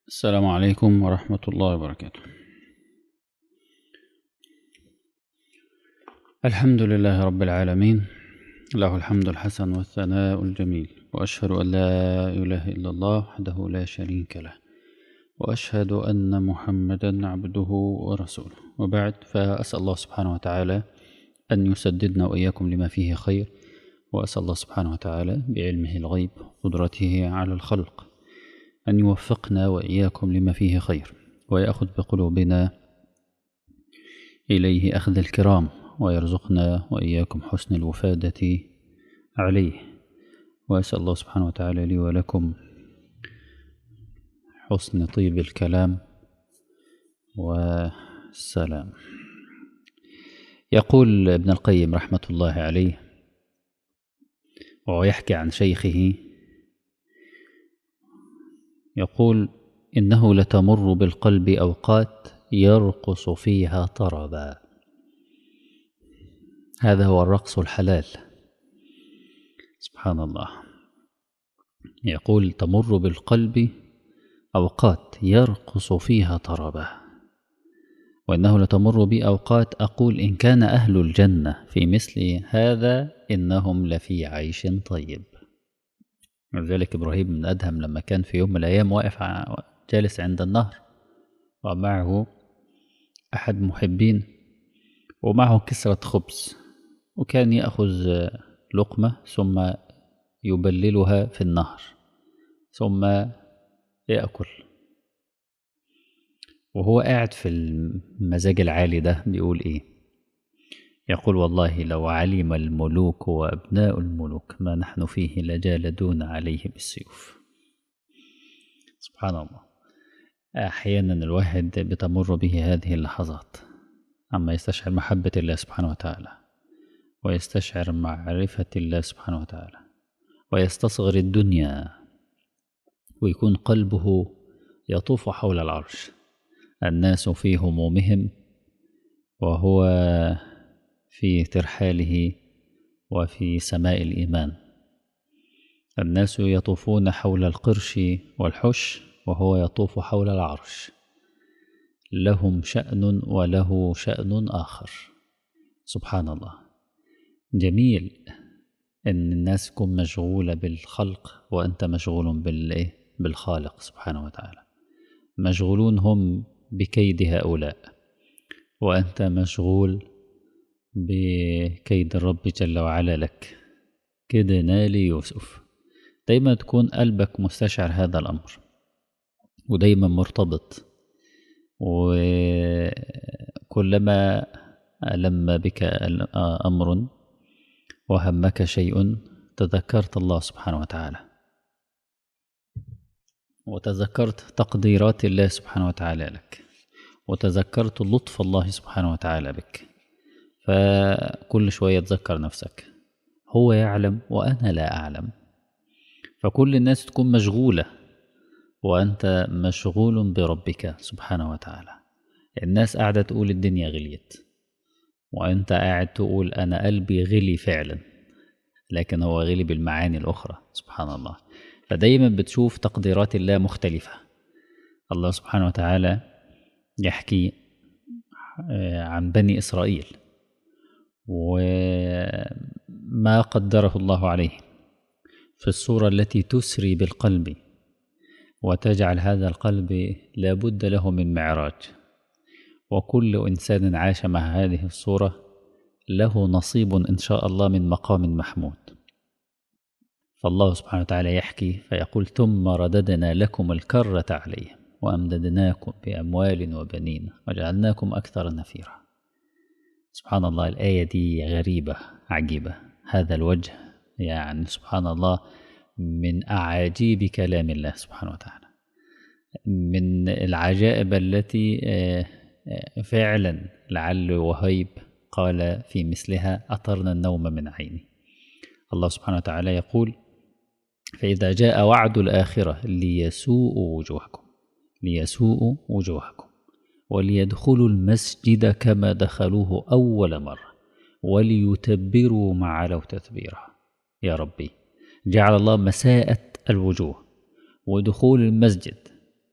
السلام عليكم ورحمة الله وبركاته الحمد لله رب العالمين له الحمد الحسن والثناء الجميل وأشهد أن لا إله إلا الله وحده لا شريك له وأشهد أن محمدا عبده ورسوله وبعد فأسأل الله سبحانه وتعالى أن يسددنا وإياكم لما فيه خير وأسأل الله سبحانه وتعالى بعلمه الغيب وقدرته على الخلق أن يوفقنا وإياكم لما فيه خير ويأخذ بقلوبنا إليه أخذ الكرام ويرزقنا وإياكم حسن الوفادة عليه وأسأل الله سبحانه وتعالى لي ولكم حسن طيب الكلام والسلام يقول ابن القيم رحمة الله عليه وهو يحكي عن شيخه يقول إنه لتمر بالقلب أوقات يرقص فيها طربا هذا هو الرقص الحلال سبحان الله يقول تمر بالقلب أوقات يرقص فيها طربا وإنه لتمر بي أوقات أقول إن كان أهل الجنة في مثل هذا إنهم لفي عيش طيب ولذلك إبراهيم بن أدهم لما كان في يوم من الأيام واقف جالس عند النهر ومعه أحد محبين ومعه كسرة خبز وكان يأخذ لقمة ثم يبللها في النهر ثم يأكل وهو قاعد في المزاج العالي ده بيقول إيه يقول والله لو علم الملوك وأبناء الملوك ما نحن فيه لجالدون عليه بالسيوف سبحان الله أحيانا الواحد بتمر به هذه اللحظات عما يستشعر محبة الله سبحانه وتعالى ويستشعر معرفة الله سبحانه وتعالى ويستصغر الدنيا ويكون قلبه يطوف حول العرش الناس في همومهم وهو في ترحاله وفي سماء الإيمان الناس يطوفون حول القرش والحش وهو يطوف حول العرش لهم شأن وله شأن آخر سبحان الله جميل إن الناس تكون مشغولة بالخلق وأنت مشغول بالإيه؟ بالخالق سبحانه وتعالى مشغولون هم بكيد هؤلاء وأنت مشغول بكيد الرب جل وعلا لك كده نالي يوسف دايما تكون قلبك مستشعر هذا الأمر ودايما مرتبط وكلما ألم بك أمر وهمك شيء تذكرت الله سبحانه وتعالى وتذكرت تقديرات الله سبحانه وتعالى لك وتذكرت لطف الله سبحانه وتعالى بك فكل شوية تذكر نفسك هو يعلم وأنا لا أعلم فكل الناس تكون مشغولة وأنت مشغول بربك سبحانه وتعالى الناس قاعدة تقول الدنيا غليت وأنت قاعد تقول أنا قلبي غلي فعلا لكن هو غلي بالمعاني الأخرى سبحان الله فدايما بتشوف تقديرات الله مختلفة الله سبحانه وتعالى يحكي عن بني إسرائيل وما قدره الله عليه في الصورة التي تسري بالقلب وتجعل هذا القلب لابد له من معراج وكل إنسان عاش مع هذه الصورة له نصيب إن شاء الله من مقام محمود فالله سبحانه وتعالى يحكي فيقول ثم رددنا لكم الكرة عليهم وأمددناكم بأموال وبنين وجعلناكم أكثر نفيرا سبحان الله الآية دي غريبة عجيبة هذا الوجه يعني سبحان الله من أعاجيب كلام الله سبحانه وتعالى من العجائب التي فعلا لعل وهيب قال في مثلها أطرنا النوم من عيني الله سبحانه وتعالى يقول فإذا جاء وعد الآخرة ليسوءوا وجوهكم ليسوءوا وجوهكم وليدخلوا المسجد كما دخلوه أول مرة وليتبروا ما علوا تتبيرا يا ربي جعل الله مساءة الوجوه ودخول المسجد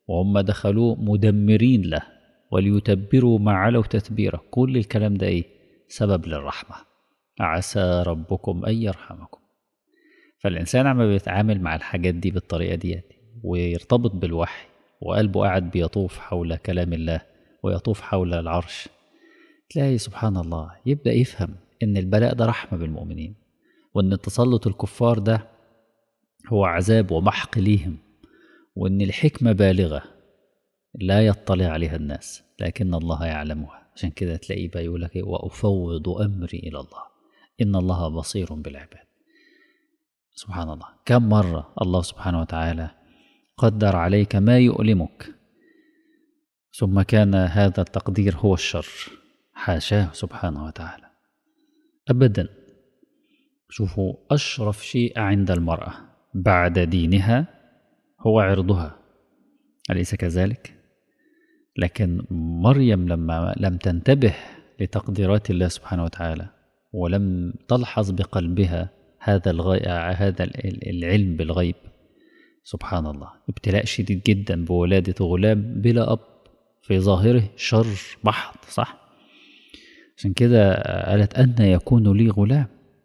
وهم دخلوه مدمرين له وليتبروا ما علوا تتبيرا كل الكلام ده ايه سبب للرحمة عسى ربكم أن يرحمكم فالإنسان عما بيتعامل مع الحاجات دي بالطريقة دي ويرتبط بالوحي وقلبه قاعد بيطوف حول كلام الله ويطوف حول العرش تلاقي سبحان الله يبدأ يفهم إن البلاء ده رحمة بالمؤمنين وإن تسلط الكفار ده هو عذاب ومحق ليهم وإن الحكمة بالغة لا يطلع عليها الناس لكن الله يعلمها عشان كده تلاقيه بقى يقول لك وأفوض أمري إلى الله إن الله بصير بالعباد سبحان الله كم مرة الله سبحانه وتعالى قدر عليك ما يؤلمك ثم كان هذا التقدير هو الشر حاشاه سبحانه وتعالى أبدا شوفوا أشرف شيء عند المرأة بعد دينها هو عرضها أليس كذلك؟ لكن مريم لما لم تنتبه لتقديرات الله سبحانه وتعالى ولم تلحظ بقلبها هذا الغي... هذا العلم بالغيب سبحان الله ابتلاء شديد جدا بولادة غلام بلا أب في ظاهره شر محض صح عشان كده قالت أن يكون لي غلام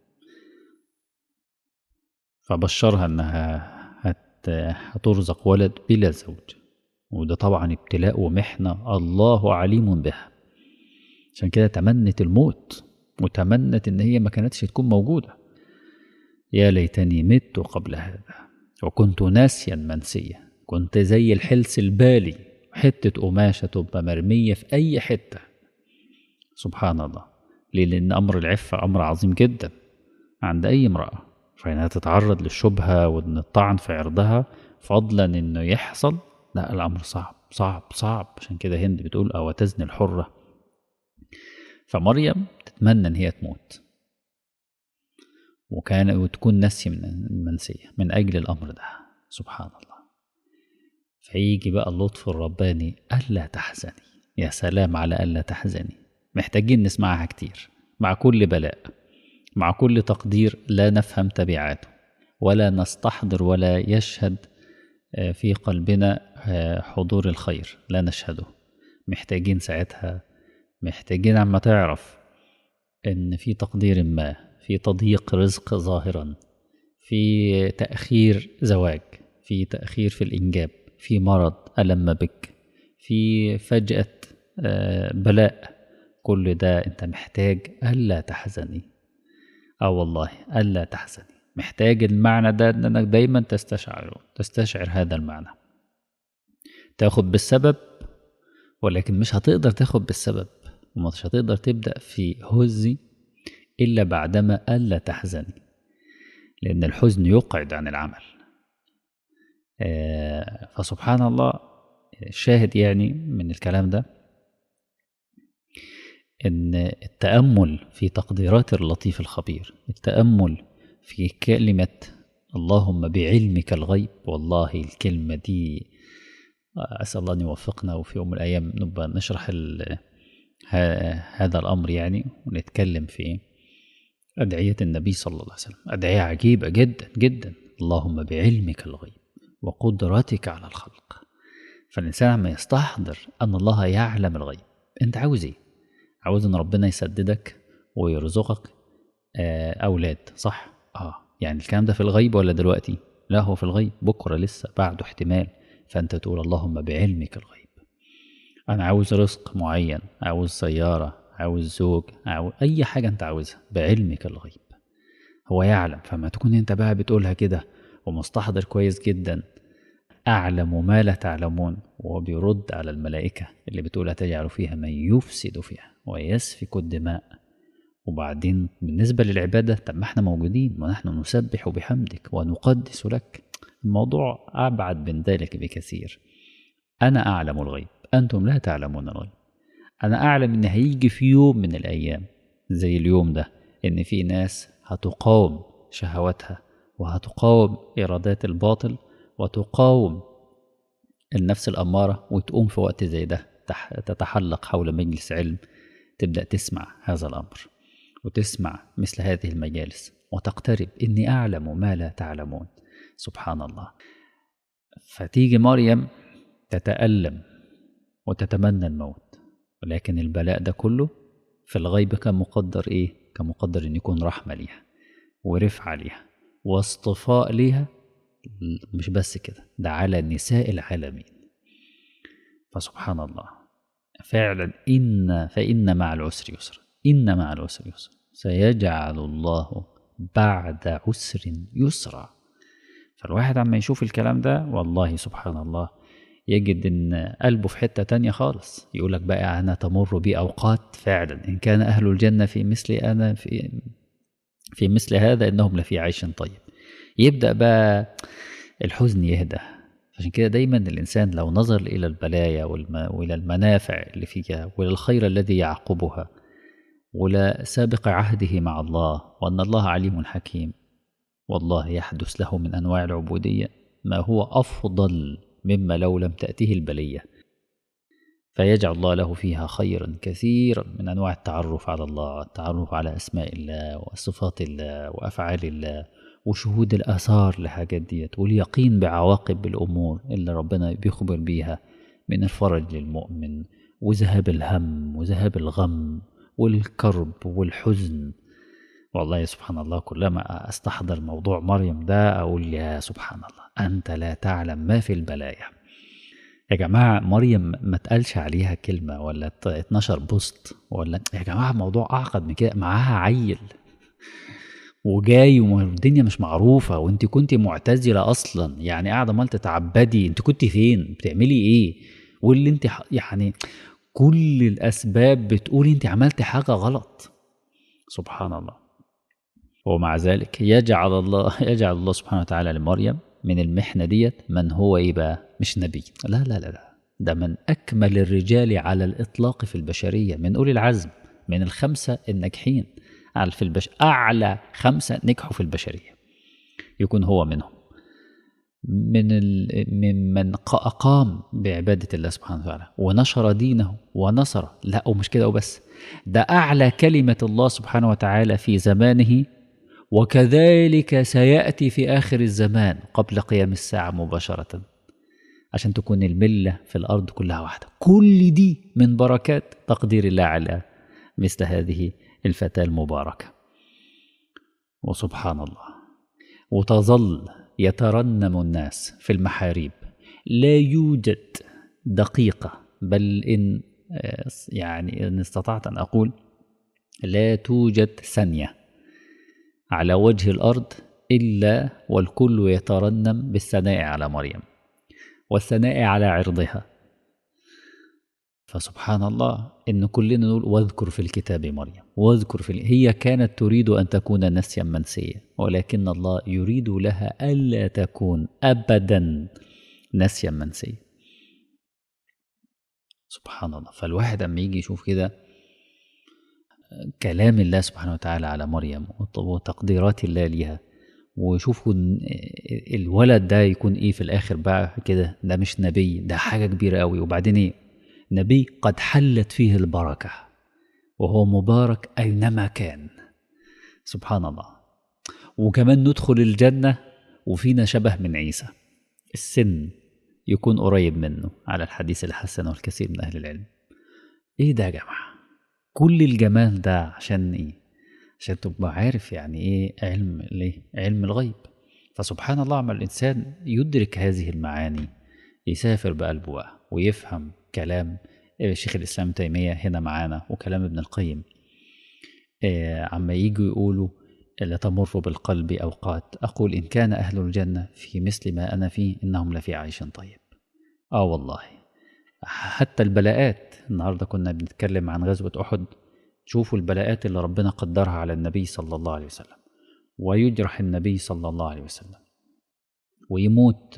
فبشرها أنها هت... هترزق ولد بلا زوج وده طبعا ابتلاء ومحنة الله عليم بها عشان كده تمنت الموت وتمنت ان هي ما كانتش تكون موجودة يا ليتني مت قبل هذا وكنت ناسيا منسيا كنت زي الحلس البالي حتة قماشة تبقى مرمية في أي حتة سبحان الله ليه لأن أمر العفة أمر عظيم جدا عند أي امرأة فإنها تتعرض للشبهة وإن الطعن في عرضها فضلا إنه يحصل لا الأمر صعب صعب صعب عشان كده هند بتقول أو تزني الحرة فمريم تتمنى إن هي تموت وكان وتكون نسي من المنسية من أجل الأمر ده سبحان الله فيجي بقى اللطف الرباني ألا تحزني يا سلام على ألا تحزني محتاجين نسمعها كتير مع كل بلاء مع كل تقدير لا نفهم تبعاته ولا نستحضر ولا يشهد في قلبنا حضور الخير لا نشهده محتاجين ساعتها محتاجين عما تعرف ان في تقدير ما في تضييق رزق ظاهرا في تأخير زواج في تأخير في الإنجاب في مرض ألم بك في فجأة بلاء كل ده أنت محتاج ألا تحزني أو والله ألا تحزني محتاج المعنى ده أنك دايما تستشعره تستشعر هذا المعنى تاخد بالسبب ولكن مش هتقدر تاخد بالسبب ومش هتقدر تبدأ في هزي إلا بعدما ألا تحزني لأن الحزن يقعد عن العمل فسبحان الله الشاهد يعني من الكلام ده ان التامل في تقديرات اللطيف الخبير التامل في كلمه اللهم بعلمك الغيب والله الكلمه دي اسال الله ان يوفقنا وفي يوم من الايام نبقى نشرح هذا الامر يعني ونتكلم في ادعيه النبي صلى الله عليه وسلم ادعيه عجيبه جدا جدا اللهم بعلمك الغيب وقدرتك على الخلق فالانسان عما يستحضر ان الله يعلم الغيب انت عاوز ايه عاوز ان ربنا يسددك ويرزقك اولاد صح اه يعني الكلام ده في الغيب ولا دلوقتي لا هو في الغيب بكره لسه بعده احتمال فانت تقول اللهم بعلمك الغيب انا عاوز رزق معين عاوز سياره عاوز زوج عاوز اي حاجه انت عاوزها بعلمك الغيب هو يعلم فما تكون انت بقى بتقولها كده ومستحضر كويس جدا أعلم ما لا تعلمون وهو بيرد على الملائكة اللي بتقول تجعل فيها من يفسد فيها ويسفك الدماء وبعدين بالنسبة للعبادة طب ما احنا موجودين ونحن نسبح بحمدك ونقدس لك الموضوع أبعد من ذلك بكثير أنا أعلم الغيب أنتم لا تعلمون الغيب أنا أعلم إن هيجي في يوم من الأيام زي اليوم ده إن في ناس هتقاوم شهواتها وهتقاوم إرادات الباطل وتقاوم النفس الأمارة وتقوم في وقت زي ده تتحلق حول مجلس علم تبدأ تسمع هذا الأمر وتسمع مثل هذه المجالس وتقترب إني أعلم ما لا تعلمون سبحان الله فتيجي مريم تتألم وتتمنى الموت ولكن البلاء ده كله في الغيب كان مقدر ايه كان مقدر ان يكون رحمة ليها ورفعة ليها واصطفاء ليها مش بس كده ده على نساء العالمين فسبحان الله فعلا إن فإن مع العسر يسرا إن مع العسر يسرا سيجعل الله بعد عسر يسرا فالواحد عما يشوف الكلام ده والله سبحان الله يجد ان قلبه في حته تانية خالص يقول لك بقى انا تمر بي اوقات فعلا ان كان اهل الجنه في مثل انا في في مثل هذا انهم لفي عيش طيب يبدا بقى الحزن يهدى عشان كده دايما الانسان لو نظر الى البلايا والم... والى المنافع اللي فيها والى الخير الذي يعقبها ولا سابق عهده مع الله وان الله عليم حكيم والله يحدث له من انواع العبوديه ما هو افضل مما لو لم تاته البليه فيجعل الله له فيها خيرا كثيرا من انواع التعرف على الله التعرف على اسماء الله وصفات الله وافعال الله وشهود الاثار لحاجات ديت واليقين بعواقب الامور اللي ربنا بيخبر بيها من الفرج للمؤمن وذهاب الهم وذهاب الغم والكرب والحزن والله سبحان الله كلما استحضر موضوع مريم ده اقول يا سبحان الله انت لا تعلم ما في البلايا يا جماعة مريم ما تقالش عليها كلمة ولا 12 بوست ولا يا جماعة الموضوع أعقد من كده معاها عيل وجاي والدنيا مش معروفة وانت كنت معتزلة أصلا يعني قاعدة مال تتعبدي انت كنت فين بتعملي ايه واللي انت يعني كل الأسباب بتقول انت عملت حاجة غلط سبحان الله ومع ذلك يجعل الله يجعل الله سبحانه وتعالى لمريم من المحنة ديت من هو ايه بقى مش نبي لا لا لا لا ده من أكمل الرجال على الإطلاق في البشرية من أولي العزم من الخمسة الناجحين على في البش أعلى خمسة نجحوا في البشرية يكون هو منهم من ال... ممن أقام بعبادة الله سبحانه وتعالى ونشر دينه ونصر لا ومش كده وبس ده أعلى كلمة الله سبحانه وتعالى في زمانه وكذلك سيأتي في آخر الزمان قبل قيام الساعة مباشرة عشان تكون الملة في الأرض كلها واحدة كل دي من بركات تقدير الله على مثل هذه الفتاة المباركة وسبحان الله وتظل يترنم الناس في المحاريب لا يوجد دقيقة بل إن يعني إن استطعت أن أقول لا توجد ثانية على وجه الأرض إلا والكل يترنم بالثناء على مريم والثناء على عرضها فسبحان الله ان كلنا نقول واذكر في الكتاب مريم واذكر في ال... هي كانت تريد ان تكون نسيا منسيا ولكن الله يريد لها الا تكون ابدا نسيا منسيا سبحان الله فالواحد اما يجي يشوف كده كلام الله سبحانه وتعالى على مريم وتقديرات الله ليها وشوفوا الولد ده يكون ايه في الاخر بقى كده ده مش نبي ده حاجه كبيره قوي وبعدين ايه نبي قد حلت فيه البركه وهو مبارك اينما كان سبحان الله وكمان ندخل الجنه وفينا شبه من عيسى السن يكون قريب منه على الحديث الحسن والكثير من اهل العلم ايه ده يا جماعه كل الجمال ده عشان ايه عشان تبقى عارف يعني ايه علم ليه علم الغيب فسبحان الله عما الانسان يدرك هذه المعاني يسافر بقلبه بقى ويفهم كلام شيخ الاسلام تيميه هنا معانا وكلام ابن القيم عما يجوا يقولوا لا تمر بالقلب اوقات اقول ان كان اهل الجنه في مثل ما انا فيه انهم لفي عيش طيب اه والله حتى البلاءات النهارده كنا بنتكلم عن غزوه احد شوفوا البلاءات اللي ربنا قدرها على النبي صلى الله عليه وسلم ويجرح النبي صلى الله عليه وسلم ويموت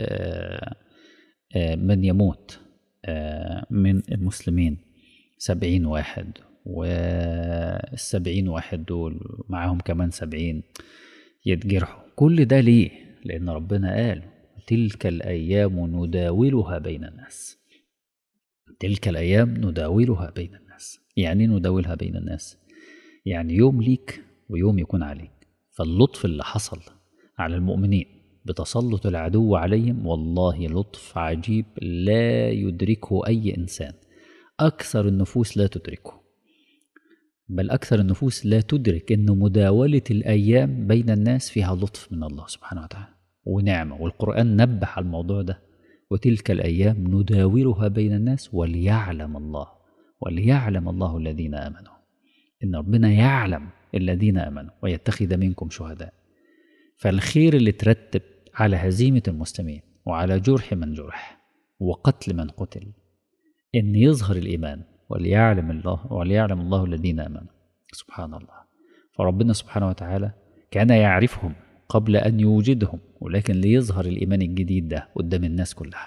من يموت من المسلمين سبعين واحد والسبعين واحد دول معاهم كمان سبعين يتجرحوا كل ده ليه لأن ربنا قال تلك الأيام نداولها بين الناس تلك الأيام نداولها بين الناس يعني نداولها بين الناس يعني يوم ليك ويوم يكون عليك فاللطف اللي حصل على المؤمنين بتسلط العدو عليهم والله لطف عجيب لا يدركه أي إنسان أكثر النفوس لا تدركه بل أكثر النفوس لا تدرك أن مداولة الأيام بين الناس فيها لطف من الله سبحانه وتعالى ونعمة والقرآن نبه على الموضوع ده وتلك الأيام نداولها بين الناس وليعلم الله وليعلم الله الذين آمنوا إن ربنا يعلم الذين آمنوا ويتخذ منكم شهداء فالخير اللي ترتب على هزيمة المسلمين وعلى جرح من جرح وقتل من قتل إن يظهر الإيمان وليعلم الله وليعلم الله الذين آمنوا سبحان الله فربنا سبحانه وتعالى كان يعرفهم قبل أن يوجدهم ولكن ليظهر الإيمان الجديد ده قدام الناس كلها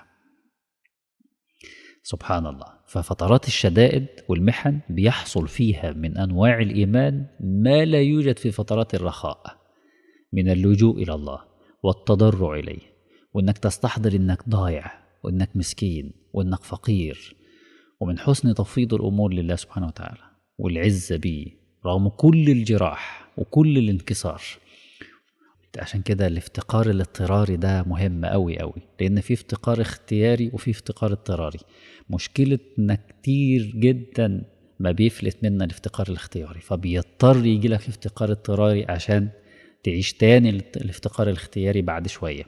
سبحان الله ففترات الشدائد والمحن بيحصل فيها من أنواع الإيمان ما لا يوجد في فترات الرخاء من اللجوء إلى الله والتضرع إليه وإنك تستحضر إنك ضايع وإنك مسكين وإنك فقير ومن حسن تفويض الأمور لله سبحانه وتعالى والعزة بيه رغم كل الجراح وكل الانكسار عشان كده الافتقار الاضطراري ده مهم قوي قوي لان في افتقار اختياري وفي افتقار اضطراري مشكلة انك كتير جدا ما بيفلت منا الافتقار الاختياري فبيضطر يجي لك افتقار اضطراري عشان تعيش تاني الافتقار الاختياري بعد شوية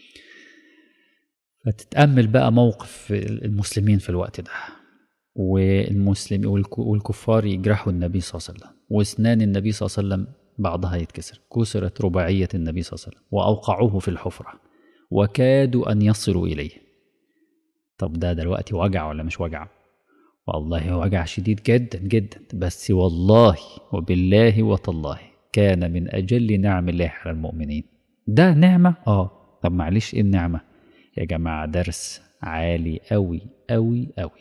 فتتأمل بقى موقف المسلمين في الوقت ده والمسلم والكفار يجرحوا النبي صلى الله عليه وسلم واسنان النبي صلى الله عليه وسلم بعضها يتكسر كسرت رباعية النبي صلى الله عليه وسلم وأوقعوه في الحفرة وكادوا أن يصلوا إليه طب ده دلوقتي وجع ولا مش وجع والله وجع شديد جدا جدا بس والله وبالله وتالله كان من أجل نعم الله على المؤمنين ده نعمة اه طب معلش ايه النعمة يا جماعة درس عالي أوي أوي أوي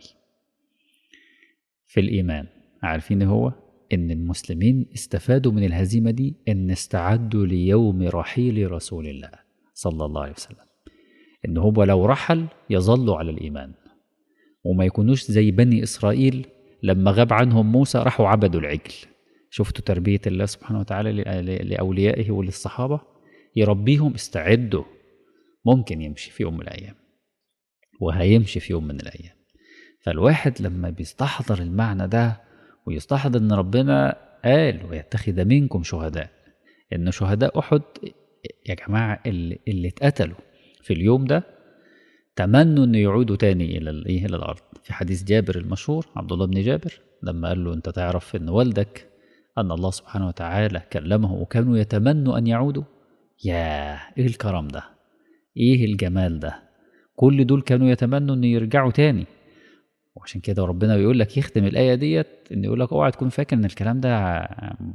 في الإيمان عارفين هو إن المسلمين استفادوا من الهزيمة دي إن استعدوا ليوم رحيل رسول الله صلى الله عليه وسلم إن هو لو رحل يظلوا على الإيمان وما يكونوش زي بني إسرائيل لما غاب عنهم موسى راحوا عبدوا العجل شفتوا تربية الله سبحانه وتعالى لأوليائه وللصحابة يربيهم استعدوا ممكن يمشي في يوم من الأيام وهيمشي في يوم من الأيام فالواحد لما بيستحضر المعنى ده ويستحضر ان ربنا قال ويتخذ منكم شهداء ان شهداء احد يا جماعه اللي, اللي اتقتلوا في اليوم ده تمنوا ان يعودوا تاني الى الايه الى الارض في حديث جابر المشهور عبد الله بن جابر لما قال له انت تعرف ان والدك ان الله سبحانه وتعالى كلمه وكانوا يتمنوا ان يعودوا يا ايه الكرم ده ايه الجمال ده كل دول كانوا يتمنوا ان يرجعوا تاني وعشان كده ربنا بيقول لك يختم الآية ديت إن يقول لك اوعى تكون فاكر إن الكلام ده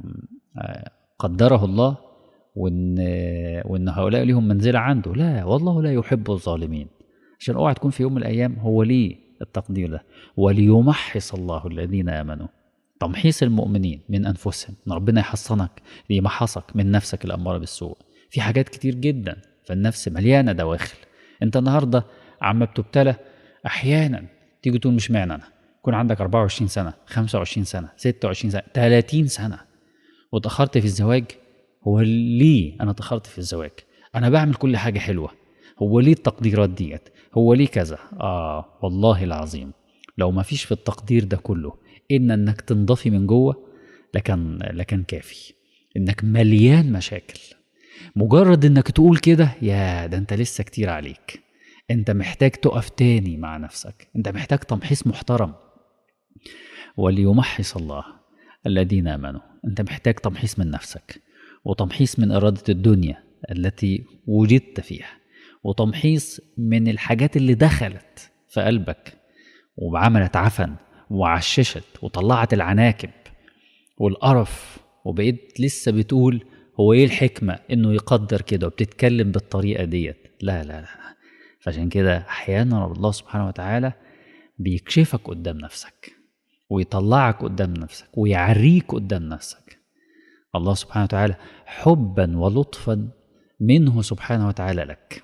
قدره الله وإن وإن هؤلاء لهم منزلة عنده لا والله لا يحب الظالمين عشان اوعى تكون في يوم من الأيام هو ليه التقدير ده وليمحص الله الذين آمنوا تمحيص المؤمنين من أنفسهم إن ربنا يحصنك ليمحصك من نفسك الأمارة بالسوء في حاجات كتير جدا فالنفس مليانة دواخل أنت النهاردة عم بتبتلى أحيانا تيجي تقول مش معنى انا يكون عندك 24 سنه 25 سنه 26 سنه 30 سنه وتاخرت في الزواج هو ليه انا تاخرت في الزواج انا بعمل كل حاجه حلوه هو ليه التقديرات ديت هو ليه كذا اه والله العظيم لو ما فيش في التقدير ده كله ان انك تنضفي من جوه لكن لكن كافي انك مليان مشاكل مجرد انك تقول كده يا ده انت لسه كتير عليك انت محتاج تقف تاني مع نفسك انت محتاج تمحيص محترم وليمحص الله الذين امنوا انت محتاج تمحيص من نفسك وتمحيص من اراده الدنيا التي وجدت فيها وتمحيص من الحاجات اللي دخلت في قلبك وعملت عفن وعششت وطلعت العناكب والقرف وبقيت لسه بتقول هو ايه الحكمه انه يقدر كده وبتتكلم بالطريقه ديت لا لا لا فعشان كده احيانا الله سبحانه وتعالى بيكشفك قدام نفسك ويطلعك قدام نفسك ويعريك قدام نفسك الله سبحانه وتعالى حبا ولطفا منه سبحانه وتعالى لك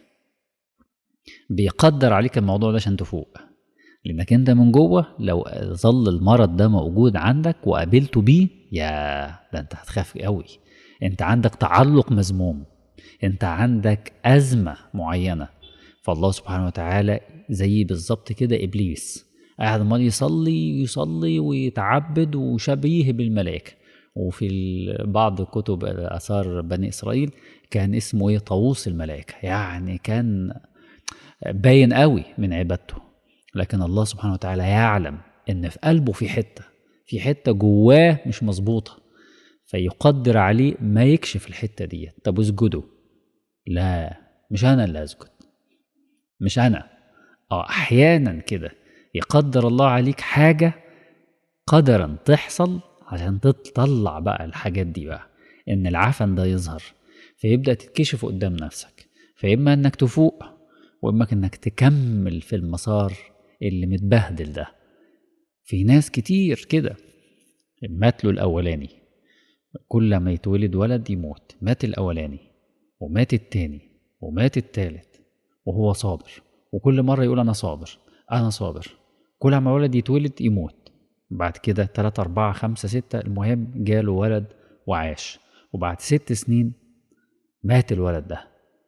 بيقدر عليك الموضوع ده عشان تفوق لانك انت من جوه لو ظل المرض ده موجود عندك وقابلته بيه يا ده انت هتخاف قوي انت عندك تعلق مذموم انت عندك ازمه معينه فالله سبحانه وتعالى زي بالظبط كده ابليس قاعد عمال يصلي يصلي ويتعبد وشبيه بالملائكه وفي ال- بعض كتب اثار بني اسرائيل كان اسمه ايه طاووس الملائكه يعني كان باين قوي من عبادته لكن الله سبحانه وتعالى يعلم ان في قلبه في حته في حته جواه مش مظبوطه فيقدر عليه ما يكشف الحته دي طب اسجدوا لا مش انا اللي اسجد مش انا اه احيانا كده يقدر الله عليك حاجه قدرا تحصل عشان تطلع بقى الحاجات دي بقى ان العفن ده يظهر فيبدا تتكشف قدام نفسك فاما انك تفوق واما انك تكمل في المسار اللي متبهدل ده في ناس كتير كده مات له الاولاني كل ما يتولد ولد يموت مات الاولاني ومات التاني ومات التالت وهو صابر وكل مرة يقول أنا صابر أنا صابر كل ما ولد يتولد يموت بعد كده تلاتة أربعة خمسة ستة المهم جاله ولد وعاش وبعد ست سنين مات الولد ده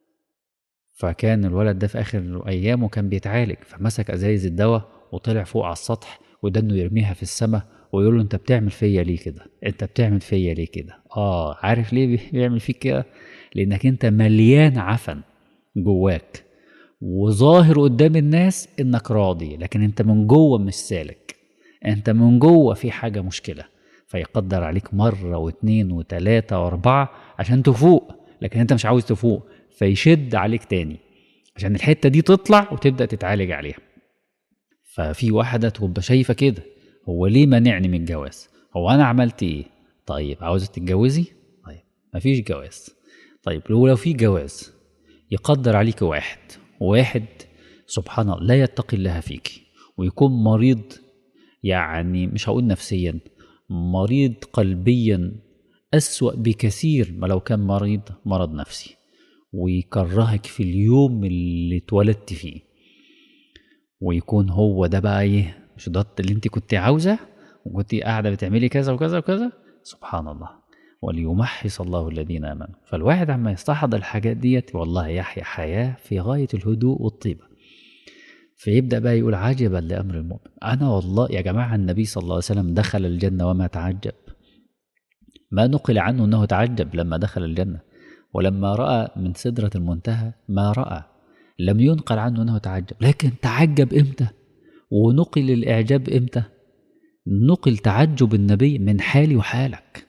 فكان الولد ده في آخر أيامه كان بيتعالج فمسك أزايز الدواء وطلع فوق على السطح وده إنه يرميها في السماء ويقول له أنت بتعمل فيا ليه كده؟ أنت بتعمل فيا ليه كده؟ آه عارف ليه بي- بيعمل فيك كده؟ لأنك أنت مليان عفن جواك وظاهر قدام الناس انك راضي لكن انت من جوه مش سالك انت من جوه في حاجه مشكله فيقدر عليك مره واتنين وتلاته واربعه عشان تفوق لكن انت مش عاوز تفوق فيشد عليك تاني عشان الحته دي تطلع وتبدا تتعالج عليها ففي واحده تبقى شايفه كده هو ليه مانعني من الجواز هو انا عملت ايه طيب عاوزه تتجوزي طيب مفيش جواز طيب لو لو في جواز يقدر عليك واحد واحد سبحان الله لا يتقي الله فيك ويكون مريض يعني مش هقول نفسيا مريض قلبيا أسوأ بكثير ما لو كان مريض مرض نفسي ويكرهك في اليوم اللي اتولدت فيه ويكون هو ده بقى ايه مش ده اللي انت كنت عاوزه وكنت قاعده بتعملي كذا وكذا وكذا سبحان الله وليمحص الله الذين امنوا فالواحد عما يستحضر الحاجات ديت والله يحيا حياه في غايه الهدوء والطيبه فيبدا بقى يقول عجبا لامر المؤمن انا والله يا جماعه النبي صلى الله عليه وسلم دخل الجنه وما تعجب ما نقل عنه انه تعجب لما دخل الجنه ولما راى من سدره المنتهى ما راى لم ينقل عنه انه تعجب لكن تعجب امتى ونقل الاعجاب امتى نقل تعجب النبي من حالي وحالك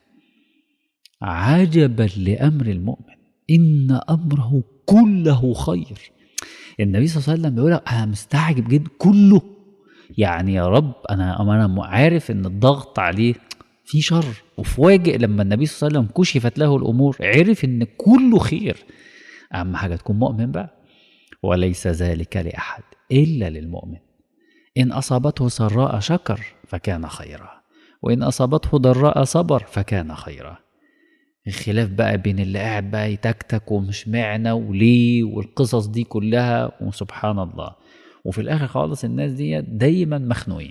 عجبا لامر المؤمن ان امره كله خير النبي صلى الله عليه وسلم بيقول لك انا مستعجب جدا كله يعني يا رب انا انا عارف ان الضغط عليه في شر وفواجئ لما النبي صلى الله عليه وسلم كشفت له الامور عرف ان كله خير اهم حاجه تكون مؤمن بقى وليس ذلك لاحد الا للمؤمن ان اصابته سراء شكر فكان خيرا وان اصابته ضراء صبر فكان خيرا الخلاف بقى بين اللي قاعد بقى يتكتك ومش معنى وليه والقصص دي كلها وسبحان الله وفي الاخر خالص الناس دي دايما مخنوقين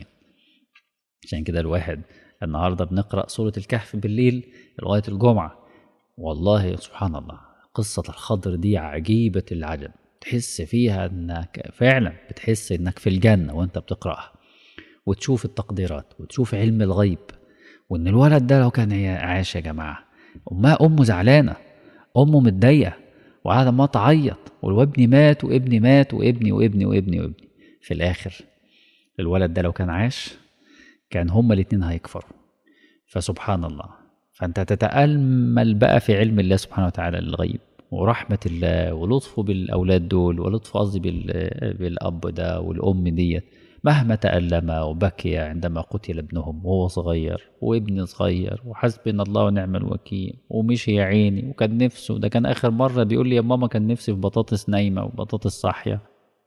عشان كده الواحد النهارده بنقرا سوره الكهف بالليل لغايه الجمعه والله سبحان الله قصه الخضر دي عجيبه العجب تحس فيها انك فعلا بتحس انك في الجنه وانت بتقراها وتشوف التقديرات وتشوف علم الغيب وان الولد ده لو كان عاش يا جماعه امها امه زعلانه امه متضايقه وقاعده ما تعيط وابني مات وابني مات وابني وابني وابني وابني في الاخر الولد ده لو كان عاش كان هما الاتنين هيكفروا فسبحان الله فانت تتامل بقى في علم الله سبحانه وتعالى الغيب ورحمة الله ولطفه بالأولاد دول ولطفه قصدي بالأب ده والأم ديت مهما تألم وبكي عندما قتل ابنهم وهو صغير وابني صغير وحسبنا الله ونعم الوكيل ومشي يا عيني وكان نفسه ده كان آخر مرة بيقول لي يا ماما كان نفسي في بطاطس نايمة وبطاطس صاحية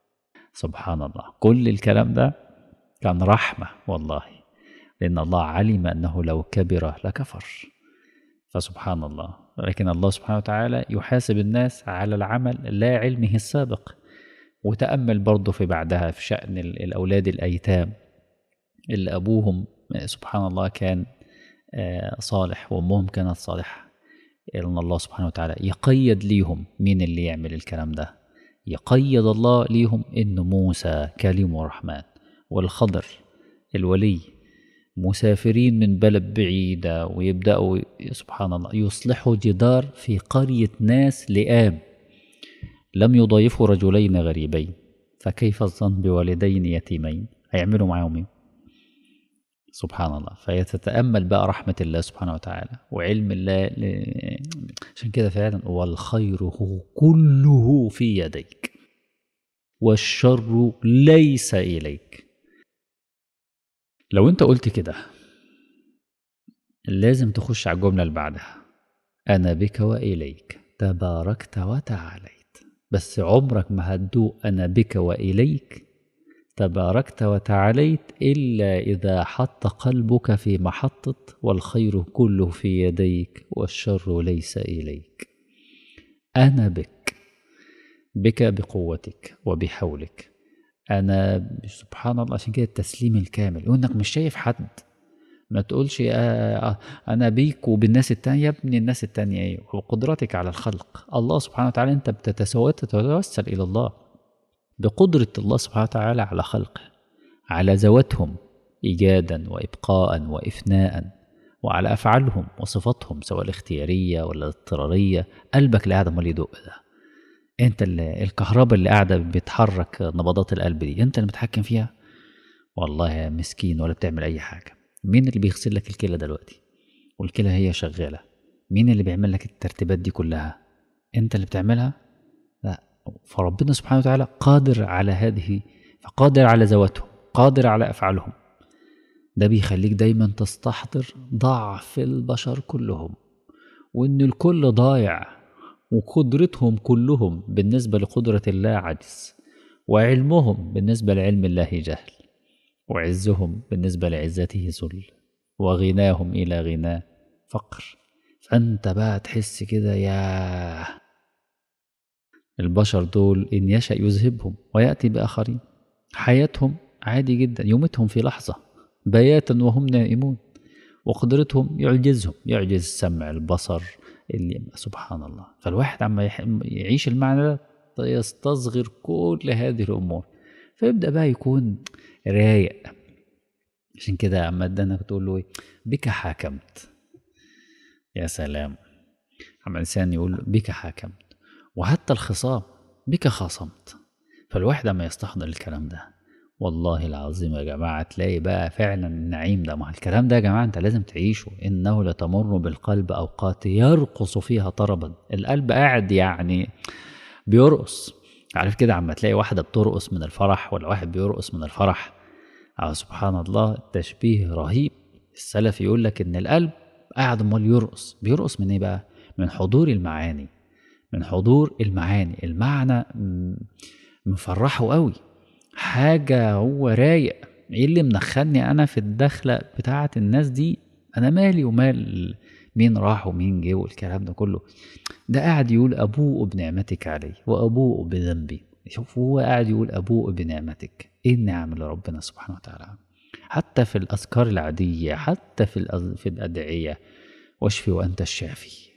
سبحان الله كل الكلام ده كان رحمة والله لأن الله علم أنه لو كبر لكفر فسبحان الله لكن الله سبحانه وتعالى يحاسب الناس على العمل لا علمه السابق وتأمل برضه في بعدها في شأن الأولاد الأيتام اللي أبوهم سبحان الله كان صالح وأمهم كانت صالحة ان الله سبحانه وتعالى يقيد ليهم مين اللي يعمل الكلام ده يقيد الله ليهم ان موسى كليم الرحمن والخضر الولي مسافرين من بلد بعيدة ويبدأوا سبحان الله يصلحوا جدار في قرية ناس لآب لم يضايفوا رجلين غريبين فكيف الظن بوالدين يتيمين هيعملوا معاهم ايه سبحان الله فيتتأمل بقى رحمة الله سبحانه وتعالى وعلم الله ل... عشان كده فعلا والخير هو كله في يديك والشر ليس إليك لو انت قلت كده لازم تخش على الجملة اللي بعدها أنا بك وإليك تباركت وتعاليت بس عمرك ما هتدوق أنا بك وإليك تباركت وتعاليت إلا إذا حط قلبك في محطة والخير كله في يديك والشر ليس إليك أنا بك بك بقوتك وبحولك أنا سبحان الله عشان كده التسليم الكامل وإنك مش شايف حد ما تقولش آه أنا بيك وبالناس التانية يا ابني الناس التانية إيه وقدرتك على الخلق الله سبحانه وتعالى أنت بتتوسل إلى الله بقدرة الله سبحانه وتعالى على خلقه على ذواتهم إيجادا وإبقاء وإفناء وعلى أفعالهم وصفاتهم سواء الاختيارية ولا الاضطرارية قلبك اللي قاعد أمال يدق ده أنت اللي الكهرباء اللي قاعدة بتحرك نبضات القلب دي أنت اللي متحكم فيها والله يا مسكين ولا بتعمل أي حاجة مين اللي بيغسل لك الكلى دلوقتي والكلى هي شغالة مين اللي بيعمل لك الترتيبات دي كلها أنت اللي بتعملها لا فربنا سبحانه وتعالى قادر على هذه فقادر على ذواتهم قادر على أفعالهم ده بيخليك دايما تستحضر ضعف البشر كلهم وإن الكل ضايع وقدرتهم كلهم بالنسبة لقدرة الله عجز وعلمهم بالنسبة لعلم الله جهل وعزهم بالنسبة لعزته ذل وغناهم إلى غناه فقر فأنت بقى تحس كده يا البشر دول إن يشأ يذهبهم ويأتي بآخرين حياتهم عادي جدا يومتهم في لحظة بياتا وهم نائمون وقدرتهم يعجزهم يعجز السمع البصر اللي سبحان الله فالواحد عما يعيش المعنى ده يستصغر كل هذه الأمور فيبدأ بقى يكون رايق عشان كده عما ادانا تقول له بك حاكمت يا سلام عما الإنسان يقول بك حاكمت وحتى الخصام بك خاصمت فالواحد عما يستحضر الكلام ده والله العظيم يا جماعة تلاقي بقى فعلا النعيم ده ما الكلام ده يا جماعة انت لازم تعيشه انه لتمر بالقلب اوقات يرقص فيها طربا القلب قاعد يعني بيرقص عارف كده عما تلاقي واحدة بترقص من الفرح ولا واحد بيرقص من الفرح أو سبحان الله تشبيه رهيب السلف يقول لك ان القلب قاعد امال يرقص بيرقص من ايه بقى من حضور المعاني من حضور المعاني المعنى مفرحه قوي حاجة هو رايق ايه اللي منخلني انا في الدخلة بتاعة الناس دي انا مالي ومال مين راح ومين جه والكلام ده كله ده قاعد يقول ابوء بنعمتك علي وابوء بذنبي شوف هو قاعد يقول ابوء بنعمتك ايه النعم اللي ربنا سبحانه وتعالى حتى في الاذكار العادية حتى في الأز... في الادعية واشفي وانت الشافي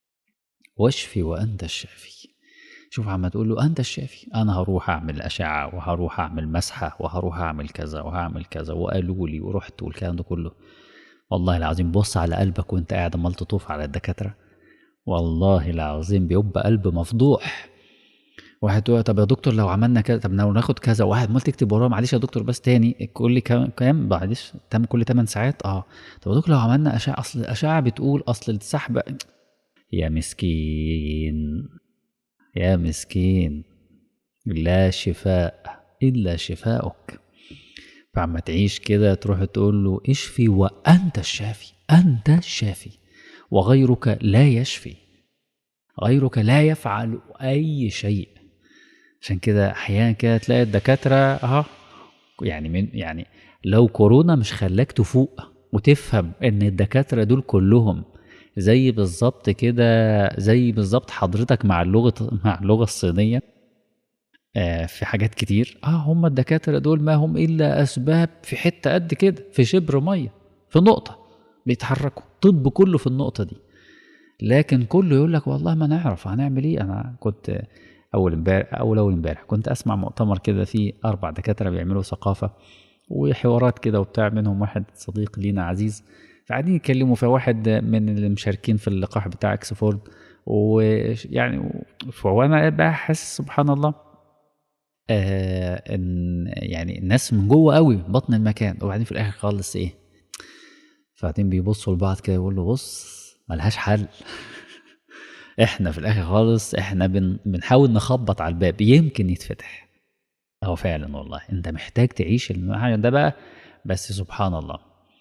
واشفي وانت الشافي شوف عم تقول له انت الشافي انا هروح اعمل اشعه وهروح اعمل مسحه وهروح اعمل كذا وهعمل كذا وقالوا لي ورحت والكلام ده كله والله العظيم بص على قلبك وانت قاعد عمال تطوف على الدكاتره والله العظيم بيبقى قلب مفضوح واحد تقول طب يا دكتور لو عملنا كذا طب لو ناخد كذا واحد عمال تكتب وراه معلش يا دكتور بس تاني كل لي كام معلش تم كل 8 ساعات اه طب يا دكتور لو عملنا اشعه اصل الاشعه بتقول اصل السحب يا مسكين يا مسكين لا شفاء إلا شفاؤك فعما تعيش كده تروح تقول له اشفي وأنت الشافي أنت الشافي وغيرك لا يشفي غيرك لا يفعل أي شيء عشان كده أحيانا كده تلاقي الدكاترة أهو يعني من يعني لو كورونا مش خلاك تفوق وتفهم إن الدكاترة دول كلهم زي بالظبط كده زي بالظبط حضرتك مع اللغه مع اللغه الصينيه آه في حاجات كتير اه هم الدكاتره دول ما هم الا اسباب في حته قد كده في شبر ميه في نقطه بيتحركوا طب كله في النقطه دي لكن كله يقول لك والله ما نعرف هنعمل ايه انا كنت اول امبارح اول اول امبارح كنت اسمع مؤتمر كده فيه اربع دكاتره بيعملوا ثقافه وحوارات كده وبتاع منهم واحد صديق لينا عزيز فقاعدين يتكلموا في واحد من اللي مشاركين في اللقاح بتاع اكسفورد ويعني وانا بقى حاسس سبحان الله آه ان يعني الناس من جوه قوي بطن المكان وبعدين في الاخر خالص ايه فبعدين بيبصوا لبعض كده يقولوا بص ملهاش حل احنا في الاخر خالص احنا بن بنحاول نخبط على الباب يمكن يتفتح هو فعلا والله انت محتاج تعيش المعنى ده بقى بس سبحان الله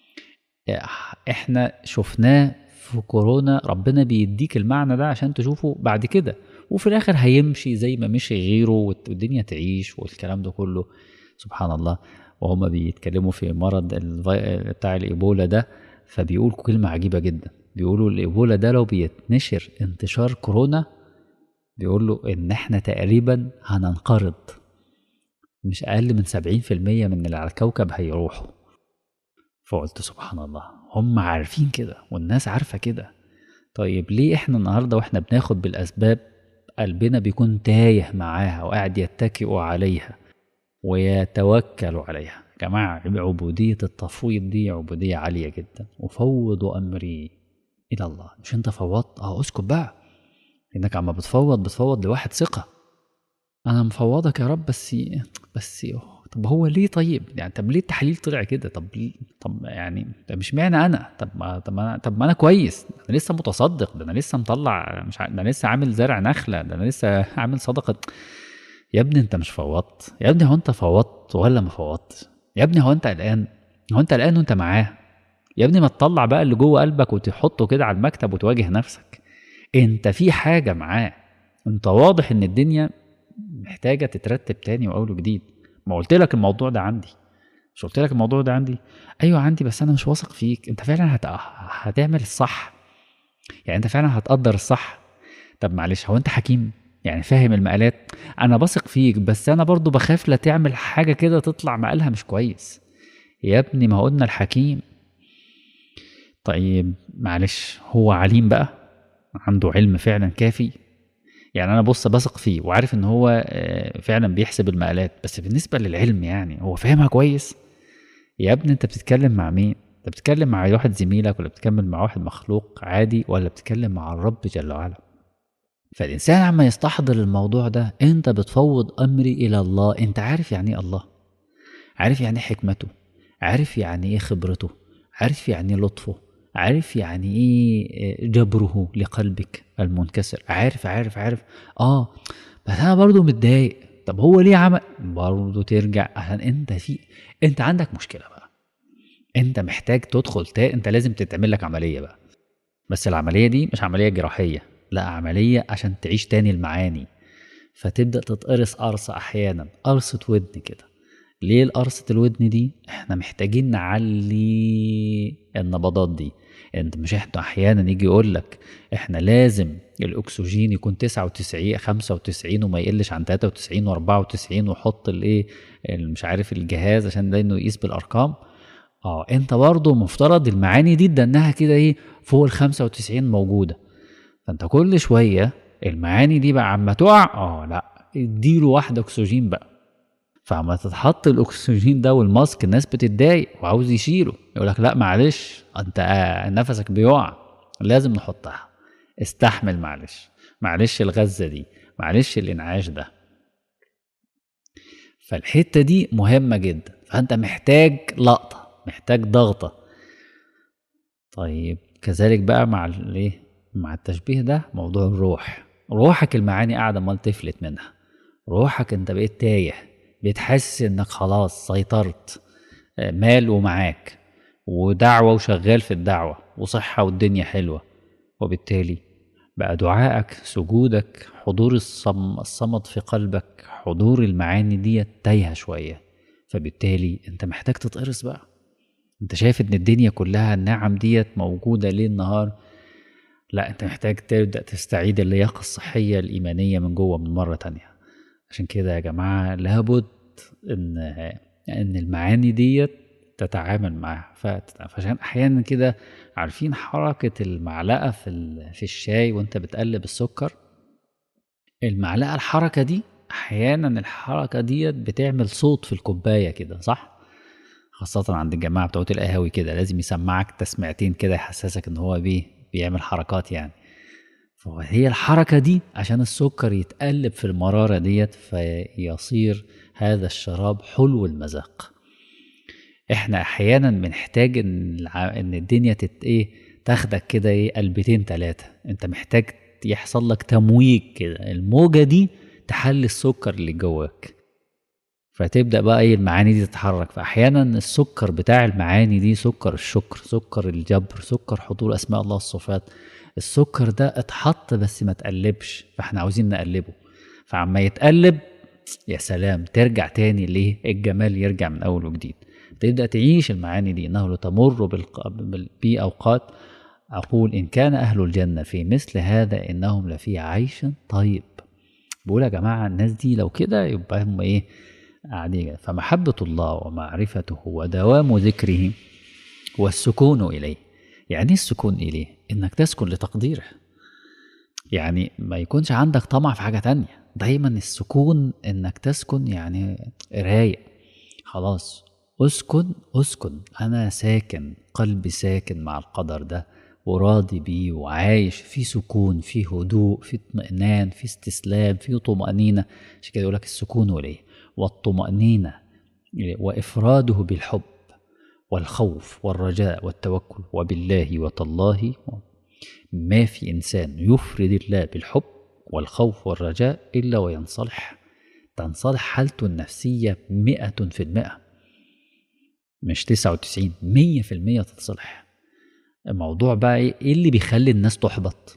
احنا شفناه في كورونا ربنا بيديك المعنى ده عشان تشوفه بعد كده وفي الاخر هيمشي زي ما مشي غيره والدنيا تعيش والكلام ده كله سبحان الله وهما بيتكلموا في مرض بتاع الايبولا ده فبيقول كلمة عجيبة جدا بيقولوا الايبولا ده لو بيتنشر انتشار كورونا بيقولوا ان احنا تقريبا هننقرض مش اقل من سبعين في المية من اللي على الكوكب هيروحوا فقلت سبحان الله هم عارفين كده والناس عارفة كده طيب ليه احنا النهاردة واحنا بناخد بالاسباب قلبنا بيكون تايه معاها وقاعد يتكئوا عليها ويتوكلوا عليها جماعة عبودية التفويض دي عبودية عالية جدا وفوضوا أمري إلى الله مش أنت فوضت أه اسكت بقى إنك عم بتفوض بتفوض لواحد ثقة أنا مفوضك يا رب بس بس طب هو ليه طيب يعني طب ليه التحليل طلع كده طب ليه طب يعني طب مش معنى انا طب ما طب ما انا طب ما انا كويس انا لسه متصدق ده انا لسه مطلع مش ع... ده انا لسه عامل زرع نخله ده انا لسه عامل صدقه يا ابني انت مش فوضت يا ابني هو انت فوضت ولا ما فوضتش يا ابني هو انت قلقان هو انت قلقان وانت معاه يا ابني ما تطلع بقى اللي جوه قلبك وتحطه كده على المكتب وتواجه نفسك انت في حاجه معاه انت واضح ان الدنيا محتاجه تترتب تاني واول وجديد ما قلت لك الموضوع ده عندي مش قلت لك الموضوع ده عندي ايوه عندي بس انا مش واثق فيك انت فعلا هت... هتعمل الصح يعني انت فعلا هتقدر الصح طب معلش هو انت حكيم يعني فاهم المقالات انا بثق فيك بس انا برضو بخاف لا تعمل حاجه كده تطلع مقالها مش كويس يا ابني ما قلنا الحكيم طيب معلش هو عليم بقى عنده علم فعلا كافي يعني انا بص بثق فيه وعارف ان هو فعلا بيحسب المقالات بس بالنسبه للعلم يعني هو فاهمها كويس يا ابني انت بتتكلم مع مين انت بتتكلم مع واحد زميلك ولا بتتكلم مع واحد مخلوق عادي ولا بتتكلم مع الرب جل وعلا فالإنسان عما يستحضر الموضوع ده أنت بتفوض أمري إلى الله أنت عارف يعني إيه الله عارف يعني إيه حكمته عارف يعني إيه خبرته عارف يعني إيه لطفه عارف يعني إيه جبره لقلبك المنكسر عارف عارف عارف آه بس أنا برضو متضايق طب هو ليه عمل برضو ترجع عشان أنت في أنت عندك مشكلة بقى أنت محتاج تدخل تا... أنت لازم تتعمل لك عملية بقى بس العملية دي مش عملية جراحية لا عملية عشان تعيش تاني المعاني فتبدأ تتقرص قرصة أحيانا قرصة ودن كده ليه القرصة الودن دي احنا محتاجين نعلي النبضات دي انت مش احنا احيانا يجي يقول لك احنا لازم الاكسجين يكون 99 95 وما يقلش عن 93 و94 وحط الايه مش عارف الجهاز عشان ده انه يقيس بالارقام اه انت برضه مفترض المعاني دي انها كده ايه فوق ال 95 موجوده فانت كل شويه المعاني دي بقى عما تقع اه لا اديله واحده اكسجين بقى فعما تتحط الاكسجين ده والماسك الناس بتتضايق وعاوز يشيله يقول لك لا معلش انت آه نفسك بيقع لازم نحطها استحمل معلش معلش الغزه دي معلش الانعاش ده فالحته دي مهمه جدا فانت محتاج لقطه محتاج ضغطه طيب كذلك بقى مع الايه مع التشبيه ده موضوع الروح روحك المعاني قاعدة امال تفلت منها روحك انت بقيت تايه بقيت حاسس انك خلاص سيطرت مال ومعاك ودعوة وشغال في الدعوة وصحة والدنيا حلوة وبالتالي بقى دعائك سجودك حضور الصم الصمد في قلبك حضور المعاني دي تايهة شوية فبالتالي انت محتاج تتقرص بقى انت شايف ان الدنيا كلها النعم ديت موجودة ليل نهار لا انت محتاج تبدا تستعيد اللياقه الصحيه الايمانيه من جوه من مره تانية عشان كده يا جماعه لابد ان ان المعاني ديت تتعامل معاها فت- فعشان احيانا كده عارفين حركه المعلقه في ال- في الشاي وانت بتقلب السكر المعلقه الحركه دي احيانا الحركه ديت بتعمل صوت في الكوبايه كده صح خاصة عند الجماعة بتوع القهاوي كده لازم يسمعك تسمعتين كده يحسسك ان هو بيه بيعمل حركات يعني فهي الحركة دي عشان السكر يتقلب في المرارة ديت فيصير هذا الشراب حلو المذاق احنا احيانا بنحتاج ان الع- ان الدنيا تت ايه تاخدك كده ايه قلبتين تلاتة انت محتاج يحصل لك تمويج كده الموجة دي تحلي السكر اللي جواك فتبدا بقى ايه المعاني دي تتحرك فاحيانا السكر بتاع المعاني دي سكر الشكر سكر الجبر سكر حضور اسماء الله الصفات السكر ده اتحط بس ما تقلبش فاحنا عاوزين نقلبه فعما يتقلب يا سلام ترجع تاني ليه الجمال يرجع من اول وجديد تبدا تعيش المعاني دي انه تمر بالق- بال- باوقات اقول ان كان اهل الجنه في مثل هذا انهم لفي عيش طيب بقول يا جماعه الناس دي لو كده يبقى هم ايه قاعدين فمحبه الله ومعرفته ودوام ذكره والسكون اليه يعني ايه السكون اليه انك تسكن لتقديره يعني ما يكونش عندك طمع في حاجه تانية دايما السكون انك تسكن يعني رايق خلاص اسكن اسكن انا ساكن قلبي ساكن مع القدر ده وراضي بيه وعايش في سكون في هدوء في اطمئنان في استسلام في طمأنينة عشان كده يقول لك السكون وليه والطمأنينة وإفراده بالحب والخوف والرجاء والتوكل وبالله وتالله ما في إنسان يفرد الله بالحب والخوف والرجاء إلا وينصلح تنصلح حالته النفسية مئة في المئة مش تسعة وتسعين مية في المية تتصلح الموضوع بقى ايه إيه اللي بيخلي الناس تحبط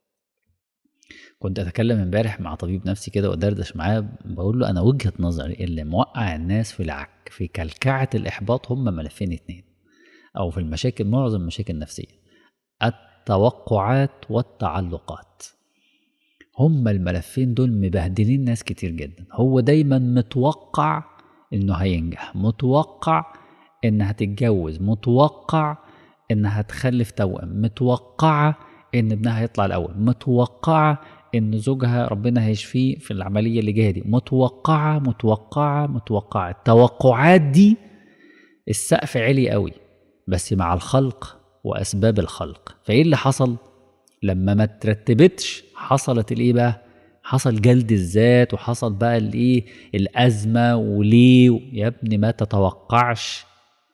كنت اتكلم امبارح مع طبيب نفسي كده ودردش معاه بقول له انا وجهه نظري اللي موقع الناس في العك في كلكعه الاحباط هم ملفين اتنين او في المشاكل معظم المشاكل النفسيه التوقعات والتعلقات هم الملفين دول مبهدلين ناس كتير جدا هو دايما متوقع انه هينجح متوقع انها هتتجوز متوقع انها هتخلف توأم متوقعة ان ابنها هيطلع الاول متوقعة ان زوجها ربنا هيشفيه في العملية اللي جاية دي متوقعة متوقعة متوقعة التوقعات دي السقف عالي قوي بس مع الخلق واسباب الخلق فايه اللي حصل لما ما ترتبتش حصلت الايه بقى حصل جلد الذات وحصل بقى الايه الازمه وليه يا ابني ما تتوقعش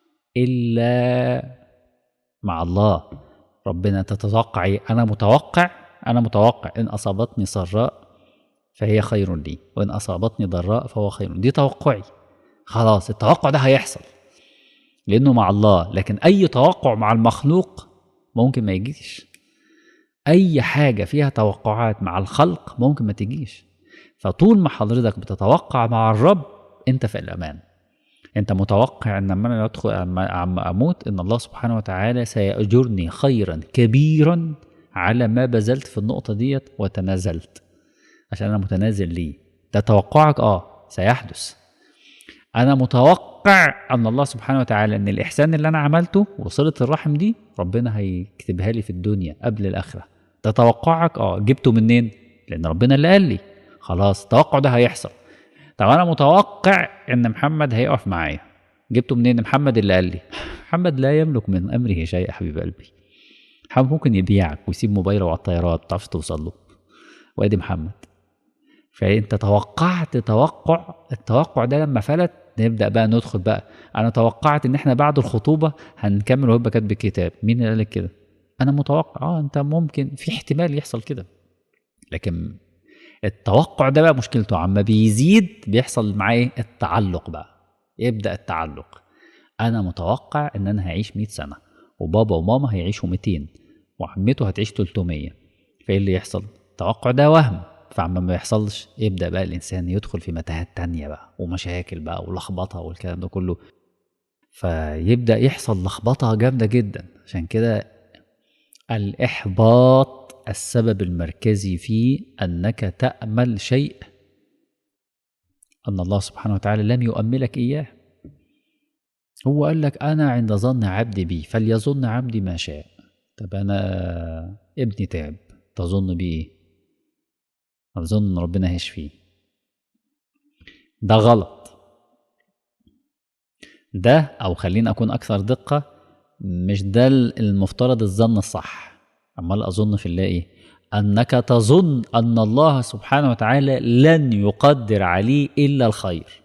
الا مع الله ربنا تتوقع ايه انا متوقع انا متوقع ان اصابتني سراء فهي خير لي وان اصابتني ضراء فهو خير دي توقعي خلاص التوقع ده هيحصل لانه مع الله لكن اي توقع مع المخلوق ممكن ما يجيش اي حاجه فيها توقعات مع الخلق ممكن ما تجيش فطول ما حضرتك بتتوقع مع الرب انت في الامان انت متوقع ان لما انا ادخل عما اموت ان الله سبحانه وتعالى سيأجرني خيرا كبيرا على ما بذلت في النقطه ديت وتنازلت عشان انا متنازل ليه ده توقعك اه سيحدث انا متوقع ان الله سبحانه وتعالى ان الاحسان اللي انا عملته وصله الرحم دي ربنا هيكتبها لي في الدنيا قبل الاخره ده توقعك اه جبته منين لان ربنا اللي قال لي خلاص التوقع ده هيحصل طب انا متوقع ان محمد هيقف معايا جبته منين محمد اللي قال لي محمد لا يملك من امره شيء يا حبيب قلبي محمد ممكن يبيعك ويسيب موبايله على الطيارات ما تعرفش توصل له وادي محمد فانت توقعت توقع التوقع ده لما فلت نبدا بقى ندخل بقى انا توقعت ان احنا بعد الخطوبه هنكمل ويبقى كاتب الكتاب مين اللي قال لك كده انا متوقع اه انت ممكن في احتمال يحصل كده لكن التوقع ده بقى مشكلته عما بيزيد بيحصل معاه ايه التعلق بقى يبدا التعلق انا متوقع ان انا هعيش 100 سنه وبابا وماما هيعيشوا 200 وعمته هتعيش 300 فايه اللي يحصل التوقع ده وهم فعما ما يحصلش يبدا بقى الانسان يدخل في متاهات تانية بقى ومشاكل بقى ولخبطه والكلام ده كله فيبدا يحصل لخبطه جامده جدا عشان كده الاحباط السبب المركزي فيه انك تامل شيء ان الله سبحانه وتعالى لم يؤملك اياه هو قال لك انا عند ظن عبدي بي فليظن عبدي ما شاء طب انا ابني تعب تظن بيه ايه اظن ان ربنا هيشفيه ده غلط ده او خليني اكون اكثر دقه مش ده المفترض الظن الصح امال اظن في الله ايه انك تظن ان الله سبحانه وتعالى لن يقدر عليه الا الخير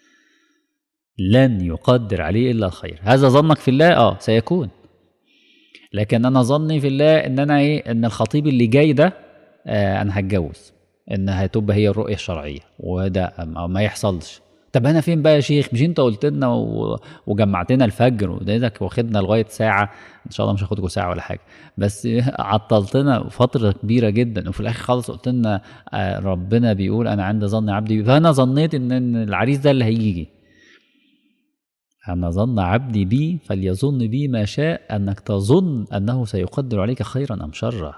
لن يقدر عليه الا الخير هذا ظنك في الله اه سيكون لكن انا ظني في الله ان انا ايه ان الخطيب اللي جاي ده آه انا هتجوز ان هتبقى هي الرؤيه الشرعيه وده ما يحصلش طب انا فين بقى يا شيخ مش انت قلت لنا و... وجمعتنا الفجر وديتك واخدنا لغايه ساعه ان شاء الله مش هاخدكم ساعه ولا حاجه بس عطلتنا فتره كبيره جدا وفي الاخر خالص قلت لنا ربنا بيقول انا عند ظن عبدي فانا ظنيت ان العريس ده اللي هيجي أن ظن عبدي بي فليظن بي ما شاء أنك تظن أنه سيقدر عليك خيرا أم شرا